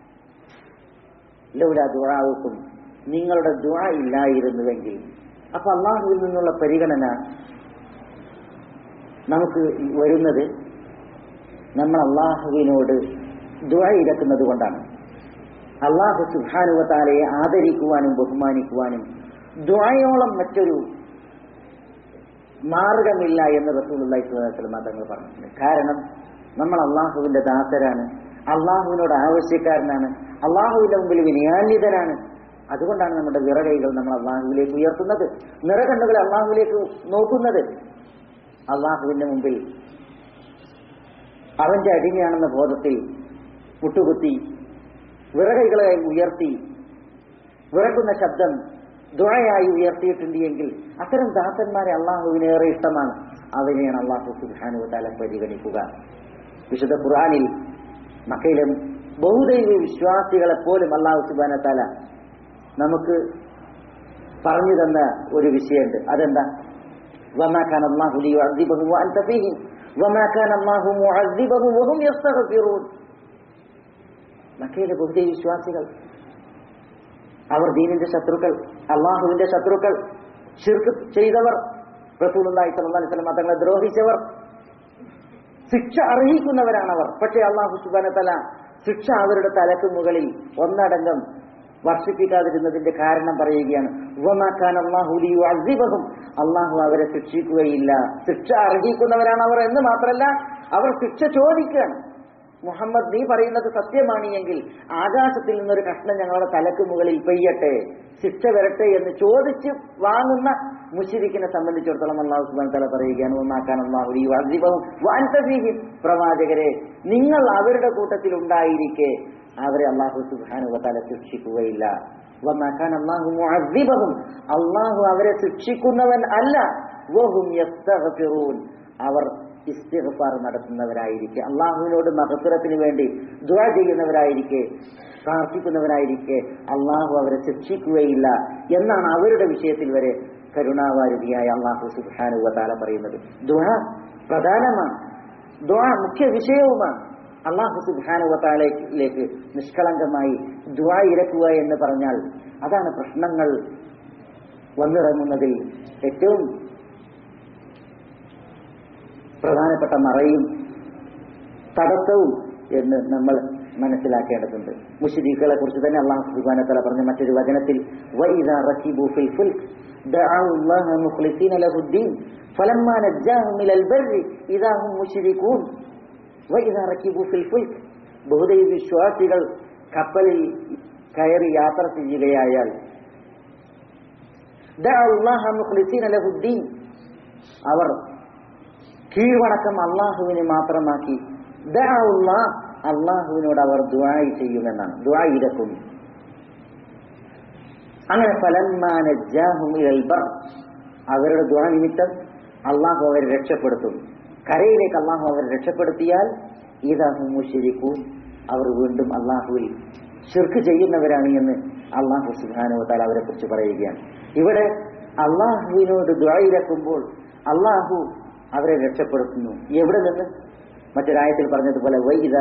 ലൗലാ ദുആഉക്കും നിങ്ങളുടെ ദുആ ഇല്ലായിരുന്നുവെങ്കിൽ അപ്പൊ അള്ളാഹുവിൽ നിന്നുള്ള പരിഗണന നമുക്ക് വരുന്നത് നമ്മൾ അള്ളാഹുവിനോട് ദുആ ഇരക്കുന്നത് കൊണ്ടാണ് അള്ളാഹു സുഹാനുവത്താലയെ ആദരിക്കുവാനും ബഹുമാനിക്കുവാനും ദ്വായോളം മറ്റൊരു മാർഗമില്ല എന്ന് റസൂലി സ്വലം തങ്ങൾ പറഞ്ഞിട്ടുണ്ട് കാരണം നമ്മൾ അള്ളാഹുവിന്റെ ദാസരാണ് അള്ളാഹുവിനോട് ആവശ്യക്കാരനാണ് അള്ളാഹുവിന്റെ മുമ്പിൽ വിനയാന്വിതനാണ് അതുകൊണ്ടാണ് നമ്മുടെ വിറകൈകൾ നമ്മൾ അള്ളാഹുവിലേക്ക് ഉയർത്തുന്നത് നിറകണ്ണുകൾ അള്ളാഹുവിലേക്ക് നോക്കുന്നത് അള്ളാഹുവിന്റെ മുമ്പിൽ അവന്റെ അടിമയാണെന്ന ബോധത്തിൽ മുട്ടുകുത്തി വിറകൈകളെ ഉയർത്തി വിറക്കുന്ന ശബ്ദം ദുഴയായി ഉയർത്തിയിട്ടുണ്ട് എങ്കിൽ അത്തരം ദാസന്മാരെ അള്ളാഹുവിനേറെ ഇഷ്ടമാണ് അവരെയാണ് അള്ളാഹു സുബാനു തല പരിഗണിക്കുക വിശുദ്ധ ഖുറാനിൽ മക്കയിലെ ബഹുദൈവ വിശ്വാസികളെ പോലും അള്ളാഹു സുബാന തല നമുക്ക് പറഞ്ഞു തന്ന ഒരു വിഷയമുണ്ട് അതെന്താ وما كان الله ليعذبهم وأنت فيهم وما كان الله معذبهم وهم يستغفرون മക്കയിലെ ബുദ്ധി വിശ്വാസികൾ അവർ ദീനിന്റെ ശത്രുക്കൾ അള്ളാഹുവിന്റെ ശത്രുക്കൾ ശിർക്ക് ചെയ്തവർ റസൂലുള്ളാഹി സ്വല്ലല്ലാഹി അലൈഹി വസല്ലം തങ്ങളെ ദ്രോഹിച്ചവർ ശിക്ഷ അർഹിക്കുന്നവരാണവർ പക്ഷേ അള്ളാഹു സുബ്ഹാനഹു തആല ശിക്ഷ അവരുടെ തലക്ക് മുകളിൽ ഒന്നടങ്കം വർഷിപ്പിക്കാതിരുന്നതിന്റെ കാരണം പറയുകയാണ് അള്ളാഹു അള്ളാഹു അവരെ ശിക്ഷിക്കുകയില്ല ശിക്ഷ അർഹിക്കുന്നവരാണ് അവർ എന്ന് മാത്രമല്ല അവർ ശിക്ഷ ചോദിക്കുകയാണ് മുഹമ്മദ് നീ പറയുന്നത് സത്യമാണ് എങ്കിൽ ആകാശത്തിൽ നിന്നൊരു കഷ്ണം ഞങ്ങളുടെ തലക്ക് മുകളിൽ പെയ്യട്ടെ ശിക്ഷ വരട്ടെ എന്ന് ചോദിച്ച് വാങ്ങുന്ന മുഷിരിക്കിനെ സംബന്ധിച്ചിടത്തോളം അള്ളാഹു സുബാൻ തല പറയുകയാണ് ഒന്നാക്കാൻ അള്ളാഹു ഈ വർദ്ധിപ്പവും വാൻതഫീഹിം പ്രവാചകരെ നിങ്ങൾ അവരുടെ കൂട്ടത്തിൽ ഉണ്ടായിരിക്കെ അവരെ അള്ളാഹു സുബാനു തല ശിക്ഷിക്കുകയില്ല വന്നാക്കാൻ അള്ളാഹു മുഅദ്ദിബഹും അള്ളാഹു അവരെ ശിക്ഷിക്കുന്നവൻ അല്ല വഹും യസ്തഗ്ഫിറൂൻ അവർ ഇസ്തിഗ്ഫാർ നടത്തുന്നവരായിരിക്കെ അള്ളാഹുവിനോട് മഹസുരത്തിന് വേണ്ടി ദുആ ചെയ്യുന്നവരായിരിക്കെ പ്രാർത്ഥിക്കുന്നവരായിരിക്കെ അള്ളാഹു അവരെ ശിക്ഷിക്കുകയില്ല എന്നാണ് അവരുടെ വിഷയത്തിൽ വരെ കരുണാവാരുതിയായ അള്ളാഹു സുബാനു താല പറയുന്നത് ദുആ പ്രധാനമാണ് ദുആ മുഖ്യ വിഷയവുമാണ് അള്ളാഹു സുബാനുവത്താലേക്ക് നിഷ്കളങ്കമായി ദ്വാ ഇരക്കുക എന്ന് പറഞ്ഞാൽ അതാണ് പ്രശ്നങ്ങൾ വന്നിറങ്ങുന്നതിൽ ഏറ്റവും പ്രധാനപ്പെട്ട മറയും തടസ്സവും എന്ന് നമ്മൾ മനസ്സിലാക്കേണ്ടതുണ്ട് മുഷരീഖുകളെ കുറിച്ച് തന്നെ അള്ളാഹു സുബാനത്തല പറഞ്ഞ മറ്റൊരു വചനത്തിൽ فلما نجاهم الى البر اذا هم مشركون ബഹുദൈവ വിശ്വാസികൾ കപ്പലിൽ കയറി യാത്ര ചെയ്യുകയായാൽ അവർ കീഴ്വണക്കം അള്ളാഹുവിനെ മാത്രമാക്കി അള്ളാഹുവിനോട് അവർ ദ്വായി ചെയ്യുമെന്നാണ് ദ്വായി ഇരക്കും അങ്ങനെ ഫലന്മാനജാഹുമിൽബർ അവരുടെ ദ്വാ നിമിത്തം അള്ളാഹു അവരെ രക്ഷപ്പെടുത്തും കരയിലേക്ക് അള്ളാഹു അവരെ രക്ഷപ്പെടുത്തിയാൽ ഈദാഹു മുഷിരിക്കൂൻ അവർ വീണ്ടും അള്ളാഹുവിൽ ഷിർക്ക് ചെയ്യുന്നവരാണ് എന്ന് അള്ളാഹു സുഹാനുവത്താൽ അവരെ കുറിച്ച് പറയുകയാണ് ഇവിടെ അള്ളാഹുവിനോട് ദ്വായിരക്കുമ്പോൾ അള്ളാഹു അവരെ രക്ഷപ്പെടുത്തുന്നു എവിടെ നിന്ന് മറ്റൊരായത്തിൽ പറഞ്ഞതുപോലെ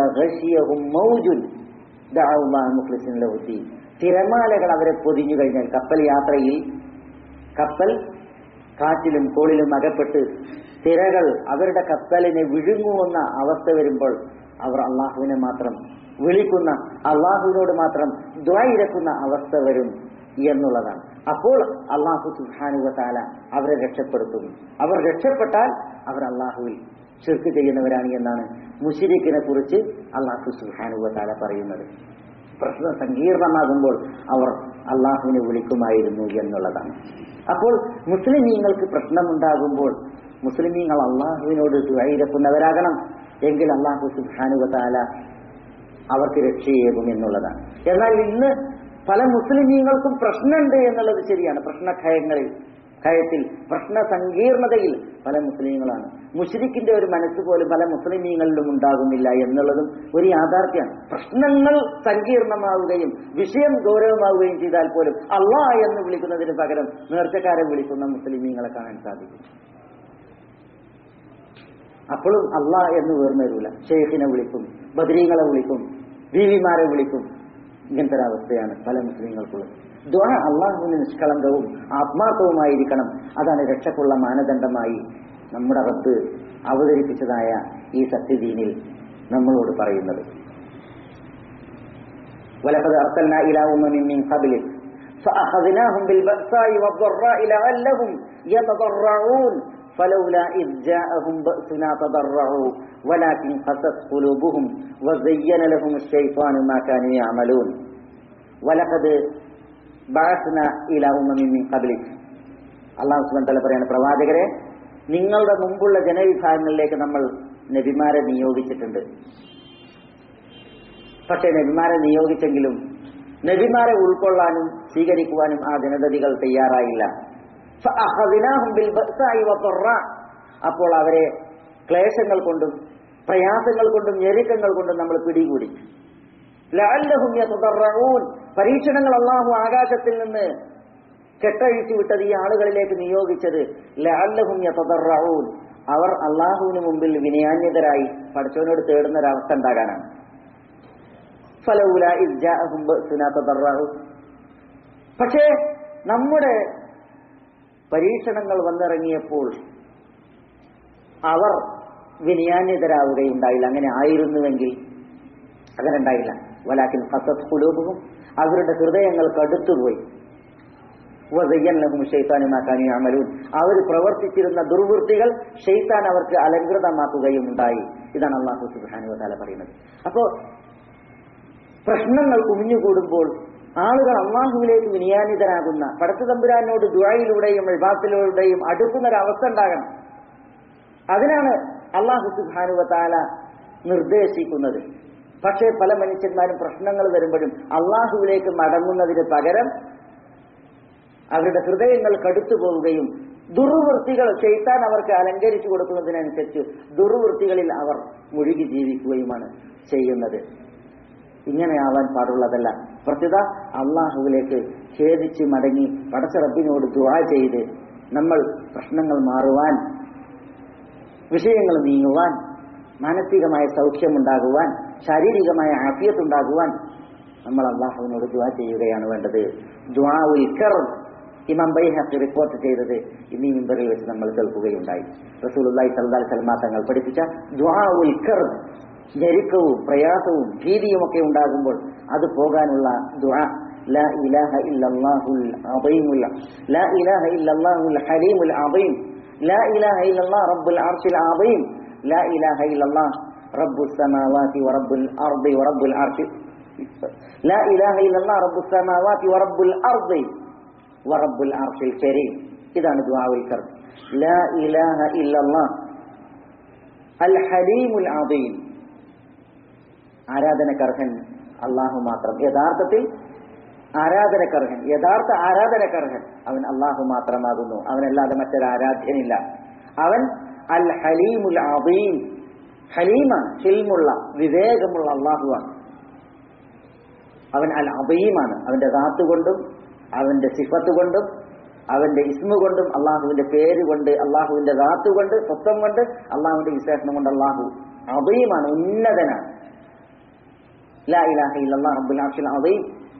തിരമാലകൾ അവരെ പൊതിഞ്ഞു കഴിഞ്ഞാൽ കപ്പൽ യാത്രയിൽ കപ്പൽ കാറ്റിലും കോളിലും അകപ്പെട്ട് തിരകൾ അവരുടെ കപ്പലിനെ വിഴുങ്ങുമെന്ന അവസ്ഥ വരുമ്പോൾ അവർ അള്ളാഹുവിനെ മാത്രം വിളിക്കുന്ന അള്ളാഹുവിനോട് മാത്രം ദ്വായിരക്കുന്ന അവസ്ഥ വരും എന്നുള്ളതാണ് അപ്പോൾ അള്ളാഹു സുഹാനുവ താല അവരെ രക്ഷപ്പെടുത്തുന്നു അവർ രക്ഷപ്പെട്ടാൽ അവർ അള്ളാഹുവിൽ ചെറുക്ക് ചെയ്യുന്നവരാണ് എന്നാണ് മുഷിരിക്കിനെ കുറിച്ച് അള്ളാഹു സുഹാനുവ താല പറയുന്നത് പ്രശ്നം സങ്കീർണമാകുമ്പോൾ അവർ അള്ളാഹുവിനെ വിളിക്കുമായിരുന്നു എന്നുള്ളതാണ് അപ്പോൾ മുസ്ലിമീങ്ങൾക്ക് പ്രശ്നമുണ്ടാകുമ്പോൾ മുസ്ലിമീങ്ങൾ അള്ളാഹുവിനോട് ദുഴയിരക്കുന്നവരാകണം എങ്കിൽ അള്ളാഹു സുബാനുവതാല അവർക്ക് രക്ഷയേകും എന്നുള്ളതാണ് എന്നാൽ ഇന്ന് പല മുസ്ലിമീങ്ങൾക്കും പ്രശ്നമുണ്ട് എന്നുള്ളത് ശരിയാണ് പ്രശ്നഖയങ്ങളിൽ ഖയത്തിൽ പ്രശ്ന സങ്കീർണതയിൽ പല മുസ്ലിങ്ങളാണ് മുഷ്രിഖിന്റെ ഒരു മനസ്സ് പോലും പല മുസ്ലിമീങ്ങളിലും ഉണ്ടാകുന്നില്ല എന്നുള്ളതും ഒരു യാഥാർത്ഥ്യമാണ് പ്രശ്നങ്ങൾ സങ്കീർണമാവുകയും വിഷയം ഗൗരവമാവുകയും ചെയ്താൽ പോലും അള്ളാ എന്ന് വിളിക്കുന്നതിന് പകരം നേർച്ചക്കാരെ വിളിക്കുന്ന മുസ്ലിമീങ്ങളെ കാണാൻ സാധിക്കും അപ്പോഴും അള്ളാ എന്ന് വേർന്നേരൂല ഷെയ്ഖിനെ വിളിക്കും ബദരീങ്ങളെ വിളിക്കും ബീവിമാരെ വിളിക്കും ഇങ്ങനത്തെ ഒരവസ്ഥയാണ് പല മുസ്ലിങ്ങൾക്കുള്ളത് ദ്വാ അള്ളാഹുവിന് നിഷ്കളങ്കവും ആത്മാർത്ഥവുമായിരിക്കണം അതാണ് രക്ഷക്കുള്ള മാനദണ്ഡമായി നമ്മുടെ റബ്ബ് അവതരിപ്പിച്ചതായ ഈ സത്യദീനിൽ നമ്മളോട് പറയുന്നത് ولقد أرسلنا إلى أمم من قبلك فأخذناهم بالبأساء والضراء لعلهم يتضرعون فلولا إذ جاءهم بأسنا تضرعوا ولكن قست قلوبهم وزين لهم الشيطان ما كانوا يعملون ولقد بعثنا إلى أمم من قبلك അള്ളാഹു സുബൻ തല പറയാണ് പ്രവാചകരെ നിങ്ങളുടെ മുമ്പുള്ള ജനവിഭാഗങ്ങളിലേക്ക് നമ്മൾ നബിമാരെ നിയോഗിച്ചിട്ടുണ്ട് പക്ഷെ നബിമാരെ നിയോഗിച്ചെങ്കിലും നബിമാരെ ഉൾക്കൊള്ളാനും സ്വീകരിക്കുവാനും ആ ജനതതികൾ തയ്യാറായില്ല ഫഅഖദ്നാഹും ബിൽബഅ്സാഇ വദർറാ. അപ്പോൾ അവരെ ക്ലേശങ്ങൾ കൊണ്ടും പ്രയാസങ്ങൾ കൊണ്ടും ഞെരുക്കങ്ങൾ കൊണ്ടും നമ്മൾ പിടികൂടി ലഅല്ലഹും യതദറഊൻ പരീക്ഷണങ്ങൾ അള്ളാഹു ആകാശത്തിൽ നിന്ന് കെട്ടഴിച്ചു വിട്ടത് ഈ ആളുകളിലേക്ക് നിയോഗിച്ചത് ലഅല്ലഹും യതദറഊൻ അവർ അള്ളാഹുവിന് മുമ്പിൽ വിനയാന്യതരായി പഠിച്ചവനോട് തേടുന്ന ഒരവസ്ഥ ഉണ്ടാകാനാണ് ഫലൗല ഇദ് ജാഅഹും ബഅ്സുനാ തദറഊ പക്ഷേ നമ്മുടെ പരീക്ഷണങ്ങൾ വന്നിറങ്ങിയപ്പോൾ അവർ വിനയാന്യതരാവുകയുണ്ടായില്ല അങ്ങനെ ആയിരുന്നുവെങ്കിൽ അങ്ങനെ ഉണ്ടായില്ല വലാക്കിൻ ഹസത്ത് കുലൂബും അവരുടെ ഹൃദയങ്ങൾ കടുത്തുപോയി ഷെയ്ത്താനുമാക്കാനും അമലൂൻ അവർ പ്രവർത്തിച്ചിരുന്ന ദുർവൃത്തികൾ ഷെയ്ത്താൻ അവർക്ക് അലങ്കൃതമാക്കുകയും ഉണ്ടായി ഇതാണ് അള്ളാഹു സുബാനു വതാല പറയുന്നത് അപ്പോ പ്രശ്നങ്ങൾ കുമിഞ്ഞുകൂടുമ്പോൾ ആളുകൾ അള്ളാഹുവിലേക്ക് വിനിയാനിതരാകുന്ന പടച്ചു തമ്പുരാനോട് ദുആയിലൂടെയും വിഭാഗത്തിലൂടെയും അടുക്കുന്ന ഒരു അവസ്ഥ ഉണ്ടാകണം അതിനാണ് അള്ളാഹു സുബാനുവത്താല നിർദ്ദേശിക്കുന്നത് പക്ഷേ പല മനുഷ്യന്മാരും പ്രശ്നങ്ങൾ വരുമ്പോഴും അള്ളാഹുവിലേക്ക് മടങ്ങുന്നതിന് പകരം അവരുടെ ഹൃദയങ്ങൾ കടുത്തു പോവുകയും ദുർവൃത്തികൾ ചെയ്ത്താൻ അവർക്ക് അലങ്കരിച്ചു കൊടുക്കുന്നതിനനുസരിച്ച് ദുർവൃത്തികളിൽ അവർ മുഴുകി ജീവിക്കുകയുമാണ് ചെയ്യുന്നത് ഇങ്ങനെയാവാൻ പാടുള്ളതല്ല പ്രത്യുത അള്ളാഹുവിലേക്ക് ഖേദിച്ച് മടങ്ങി പടച്ച റബ്ബിനോട് ദുആ ചെയ്ത് നമ്മൾ പ്രശ്നങ്ങൾ മാറുവാൻ വിഷയങ്ങൾ നീങ്ങുവാൻ മാനസികമായ സൗഖ്യമുണ്ടാകുവാൻ ശാരീരികമായ ആഫിയത്തുണ്ടാകുവാൻ നമ്മൾ അള്ളാഹുവിനോട് ദുആ ചെയ്യുകയാണ് വേണ്ടത് ദുആ ഉൽക്കർ ഇമാം ബൈഹഖി റിപ്പോർട്ട് ചെയ്തത് ഇന്നീ മിമ്പറിൽ വെച്ച് നമ്മൾ കേൾക്കുകയുണ്ടായി റസൂലുള്ളാഹി സ്വല്ലല്ലാഹി അലൈഹി വസല്ലം തങ്ങൾ പഠിപ്പിച്ച ദുആ ഉൽക്കർ ഞെരുക്കവും പ്രയാസവും ഭീതിയും ഒക്കെ ഉണ്ടാകുമ്പോൾ അത് പോകാനുള്ള ദുആ لا إله إلا الله العظيم لا إله إلا الله الحليم العظيم لا إله إلا الله رب العرش العظيم لا إله إلا الله رب السماوات ورب الأرض ورب العرش لا إله إلا الله رب السماوات ورب الأرض ورب العرش الكريم إذا دعاء الكرب لا إله إلا الله الحليم العظيم ആരാധനക്കർഹൻ അള്ളാഹു മാത്രം യഥാർത്ഥത്തിൽ ആരാധനക്കർഹൻ യഥാർത്ഥ ആരാധനക്കർഹൻ അവൻ അള്ളാഹു മാത്രമാകുന്നു അവനല്ലാതെ മറ്റൊരു ആരാധ്യനില്ല അവൻ അൽ ഹലീമുൽ അബീം ഹലീമാണ് ഹിൽമുള്ള വിവേകമുള്ള അള്ളാഹുവാണ് അവൻ അൽ അബീമാണ് അവന്റെ ദാത്ത് കൊണ്ടും അവന്റെ സിഫത്ത് കൊണ്ടും അവന്റെ ഇസ്മു കൊണ്ടും അള്ളാഹുവിന്റെ പേര് കൊണ്ട് അള്ളാഹുവിന്റെ ദാത്ത് കൊണ്ട് സ്വത്വം കൊണ്ട് അള്ളാഹുവിന്റെ വിശേഷണം കൊണ്ട് അള്ളാഹു അബീമാണ് ഉന്നതനാണ് ലാ ഇലാഹ ഇല്ലല്ലാഹ് റബ്ബുൽ അർശിൽ അദീം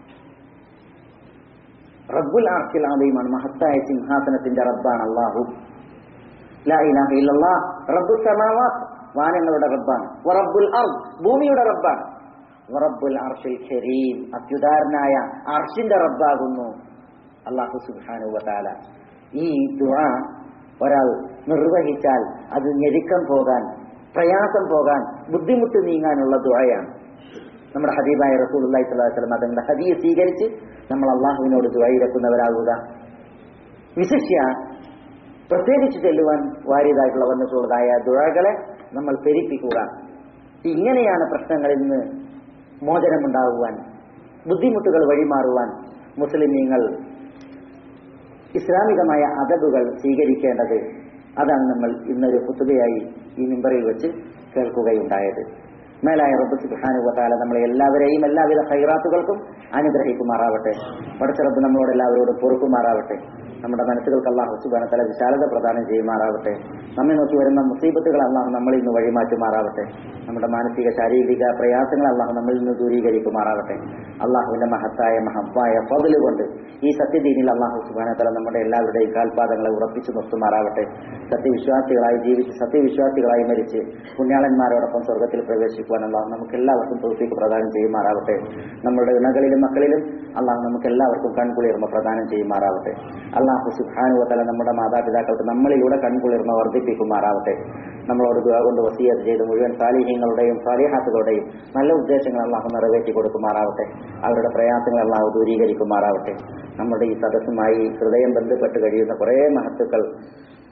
റബ്ബുൽ അർശിൽ അദീമാണ് മഹത്തായ സിംഹാസനത്തിന്റെ റബ്ബാണ് അല്ലാഹു ലാ ഇലാഹ ഇല്ലല്ലാഹ് റബ്ബുസ് സമാവാത്ത് വാനങ്ങളുടെ റബ്ബാണ് വറബ്ബുൽ അർദ് ഭൂമിയുടെ റബ്ബാണ് വറബ്ബുൽ അർശിൽ കരീം അത്യുദാരനായ അർഷിന്റെ റബ്ബാകുന്നു അള്ളാഹു സുബ്ഹാനഹു വതആല ഈ ദുആ ഒരാൾ നിർവഹിച്ചാൽ അത് ഞെരുക്കം പോകാൻ പ്രയാസം പോകാൻ ബുദ്ധിമുട്ട് നീങ്ങാനുള്ള ദുആയാണ് നമ്മുടെ ഹബീബായ റസൂലുള്ളാഹി സ്വല്ലല്ലാഹു അലൈഹി വസല്ലം തങ്ങളുടെ ഹദീസ് സ്വീകരിച്ച് നമ്മൾ അള്ളാഹുവിനോട് ദുആയിരക്കുന്നവരാകുക വിശിഷ്യ പ്രത്യേകിച്ച് ചെല്ലുവാൻ വാരിയതായിട്ടുള്ള വന്നിട്ടുള്ളതായ ദുഴകളെ നമ്മൾ പെരിപ്പിക്കുക ഇങ്ങനെയാണ് പ്രശ്നങ്ങളിൽ നിന്ന് മോചനമുണ്ടാകുവാൻ ബുദ്ധിമുട്ടുകൾ വഴിമാറുവാൻ മുസ്ലിമീങ്ങൾ ഇസ്ലാമികമായ അതബുകൾ സ്വീകരിക്കേണ്ടത് അതാണ് നമ്മൾ ഇന്നൊരു കുത്തുകയായി ഈ മിമ്പറിൽ വെച്ച് കേൾക്കുകയുണ്ടായത് മേലായ റബ്ബ് സുബ്ഹാനുവതാല നമ്മളെ എല്ലാവരെയും എല്ലാവിധ ഹൈറാത്തുകൾക്കും അനുഗ്രഹിക്കുമാറാവട്ടെ പടച്ച റബ്ബ് നമ്മളോട് എല്ലാവരോടും പൊറുക്കുമാറാവട്ടെ നമ്മുടെ മനസ്സുകൾക്ക് അള്ളാഹു സുബാനത്തല വിശാലത പ്രദാനം ചെയ്യുമാറാവട്ടെ നമ്മെ നോക്കി വരുന്ന മുസീബത്തുകൾ അള്ളാഹു നമ്മളിൽ നിന്ന് വഴിമാറ്റുമാറാവട്ടെ നമ്മുടെ മാനസിക ശാരീരിക പ്രയാസങ്ങൾ അള്ളാഹു നമ്മളിൽ നിന്ന് ദൂരീകരിക്കുമാറാവട്ടെ അള്ളാഹുവിന്റെ മഹത്തായ മഹത്തായ പതില് കൊണ്ട് ഈ സത്യദീനിൽ അള്ളാഹു സുബാനത്തല നമ്മുടെ എല്ലാവരുടെയും കാൽപാദങ്ങളെ ഉറപ്പിച്ചു നിർത്തുമാറാവട്ടെ സത്യവിശ്വാസികളായി ജീവിച്ച് സത്യവിശ്വാസികളായി മരിച്ച് പുണ്യാളന്മാരോടൊപ്പം സ്വർഗത്തിൽ പ്രവേശിക്കുവാൻ അള്ളാഹു നമുക്ക് എല്ലാവർക്കും തോഫിക്ക് പ്രദാനം ചെയ്യുമാറാവട്ടെ നമ്മുടെ ഇണകളിലും മക്കളിലും അള്ളാഹു നമുക്ക് എല്ലാവർക്കും കൺകുളിർമ പ്രദാനം ചെയ്യുമാറാവട്ടെ അള്ളാഹു സുഖാനുവത്തല നമ്മുടെ മാതാപിതാക്കൾക്ക് നമ്മളിലൂടെ കൺകുളിർമ വർദ്ധിപ്പിക്കുമാറാവട്ടെ നമ്മളോട് ദുആ കൊണ്ട് വസീയത്ത് ചെയ്ത് മുഴുവൻ സാലിഹ്യങ്ങളുടെയും സാലിഹാത്തുകളുടെയും നല്ല ഉദ്ദേശങ്ങൾ അള്ളാഹു നിറവേറ്റി കൊടുക്കുമാറാവട്ടെ അവരുടെ പ്രയാസങ്ങൾ അള്ളാഹു ദൂരീകരിക്കുമാറാവട്ടെ നമ്മുടെ ഈ സദസ്സുമായി ഹൃദയം ബന്ധപ്പെട്ട് കഴിയുന്ന കുറേ മഹത്തുക്കൾ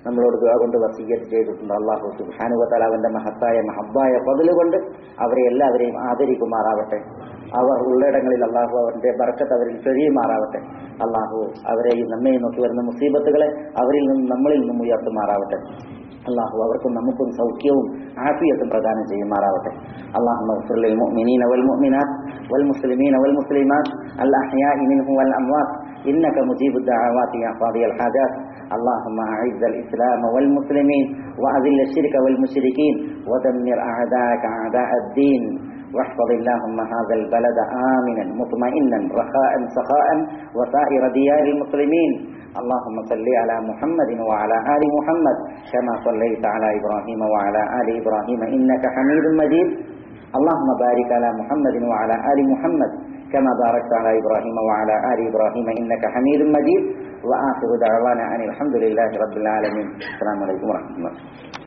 നമ്മളോട് ദുആ കൊണ്ട് വസീയത്ത് ചെയ്തിട്ടുണ്ട് അള്ളാഹു സുബ്ഹാനുവതആല അവന്റെ മഹത്തായ മഹബായ പതില് കൊണ്ട് അവരെ എല്ലാവരെയും ആദരിക്കുമാറാവട്ടെ അവർ ഉള്ളിടങ്ങളിൽ അള്ളാഹു അവന്റെ ബർക്കത്ത് അവരിൽ ചൊരിയുമാറാവട്ടെ അള്ളാഹു അവരെയും നമ്മെയും നോക്കി വരുന്ന മുസീബത്തുകളെ അവരിൽ നിന്നും നമ്മളിൽ നിന്നും ഉയർത്തുമാറാവട്ടെ അള്ളാഹു അവർക്കും നമുക്കും സൗഖ്യവും ആഫിയത്തും പ്രദാനം ചെയ്യുമാറാവട്ടെ അള്ളാഹു اغفر للمؤمنين والمؤمنات والمسلمين والمسلمات الأحياء منهم والأموات إنك مجيب الدعوات يا قاضي الحاجات اللهم أعز الإسلام والمسلمين وأذل الشرك والمشركين ودمر أعداءك أعداء الدين واحفظ اللهم هذا البلد آمنا مطمئنا رخاء سخاء وسائر ديار المسلمين اللهم صل على محمد وعلى آل محمد كما صليت على إبراهيم وعلى آل إبراهيم إنك حميد مجيد اللهم بارك على محمد وعلى آل محمد كما باركت على إبراهيم وعلى آل إبراهيم إنك حميد مجيد وآخر دعوانا أن الحمد لله رب العالمين السلام عليكم ورحمة الله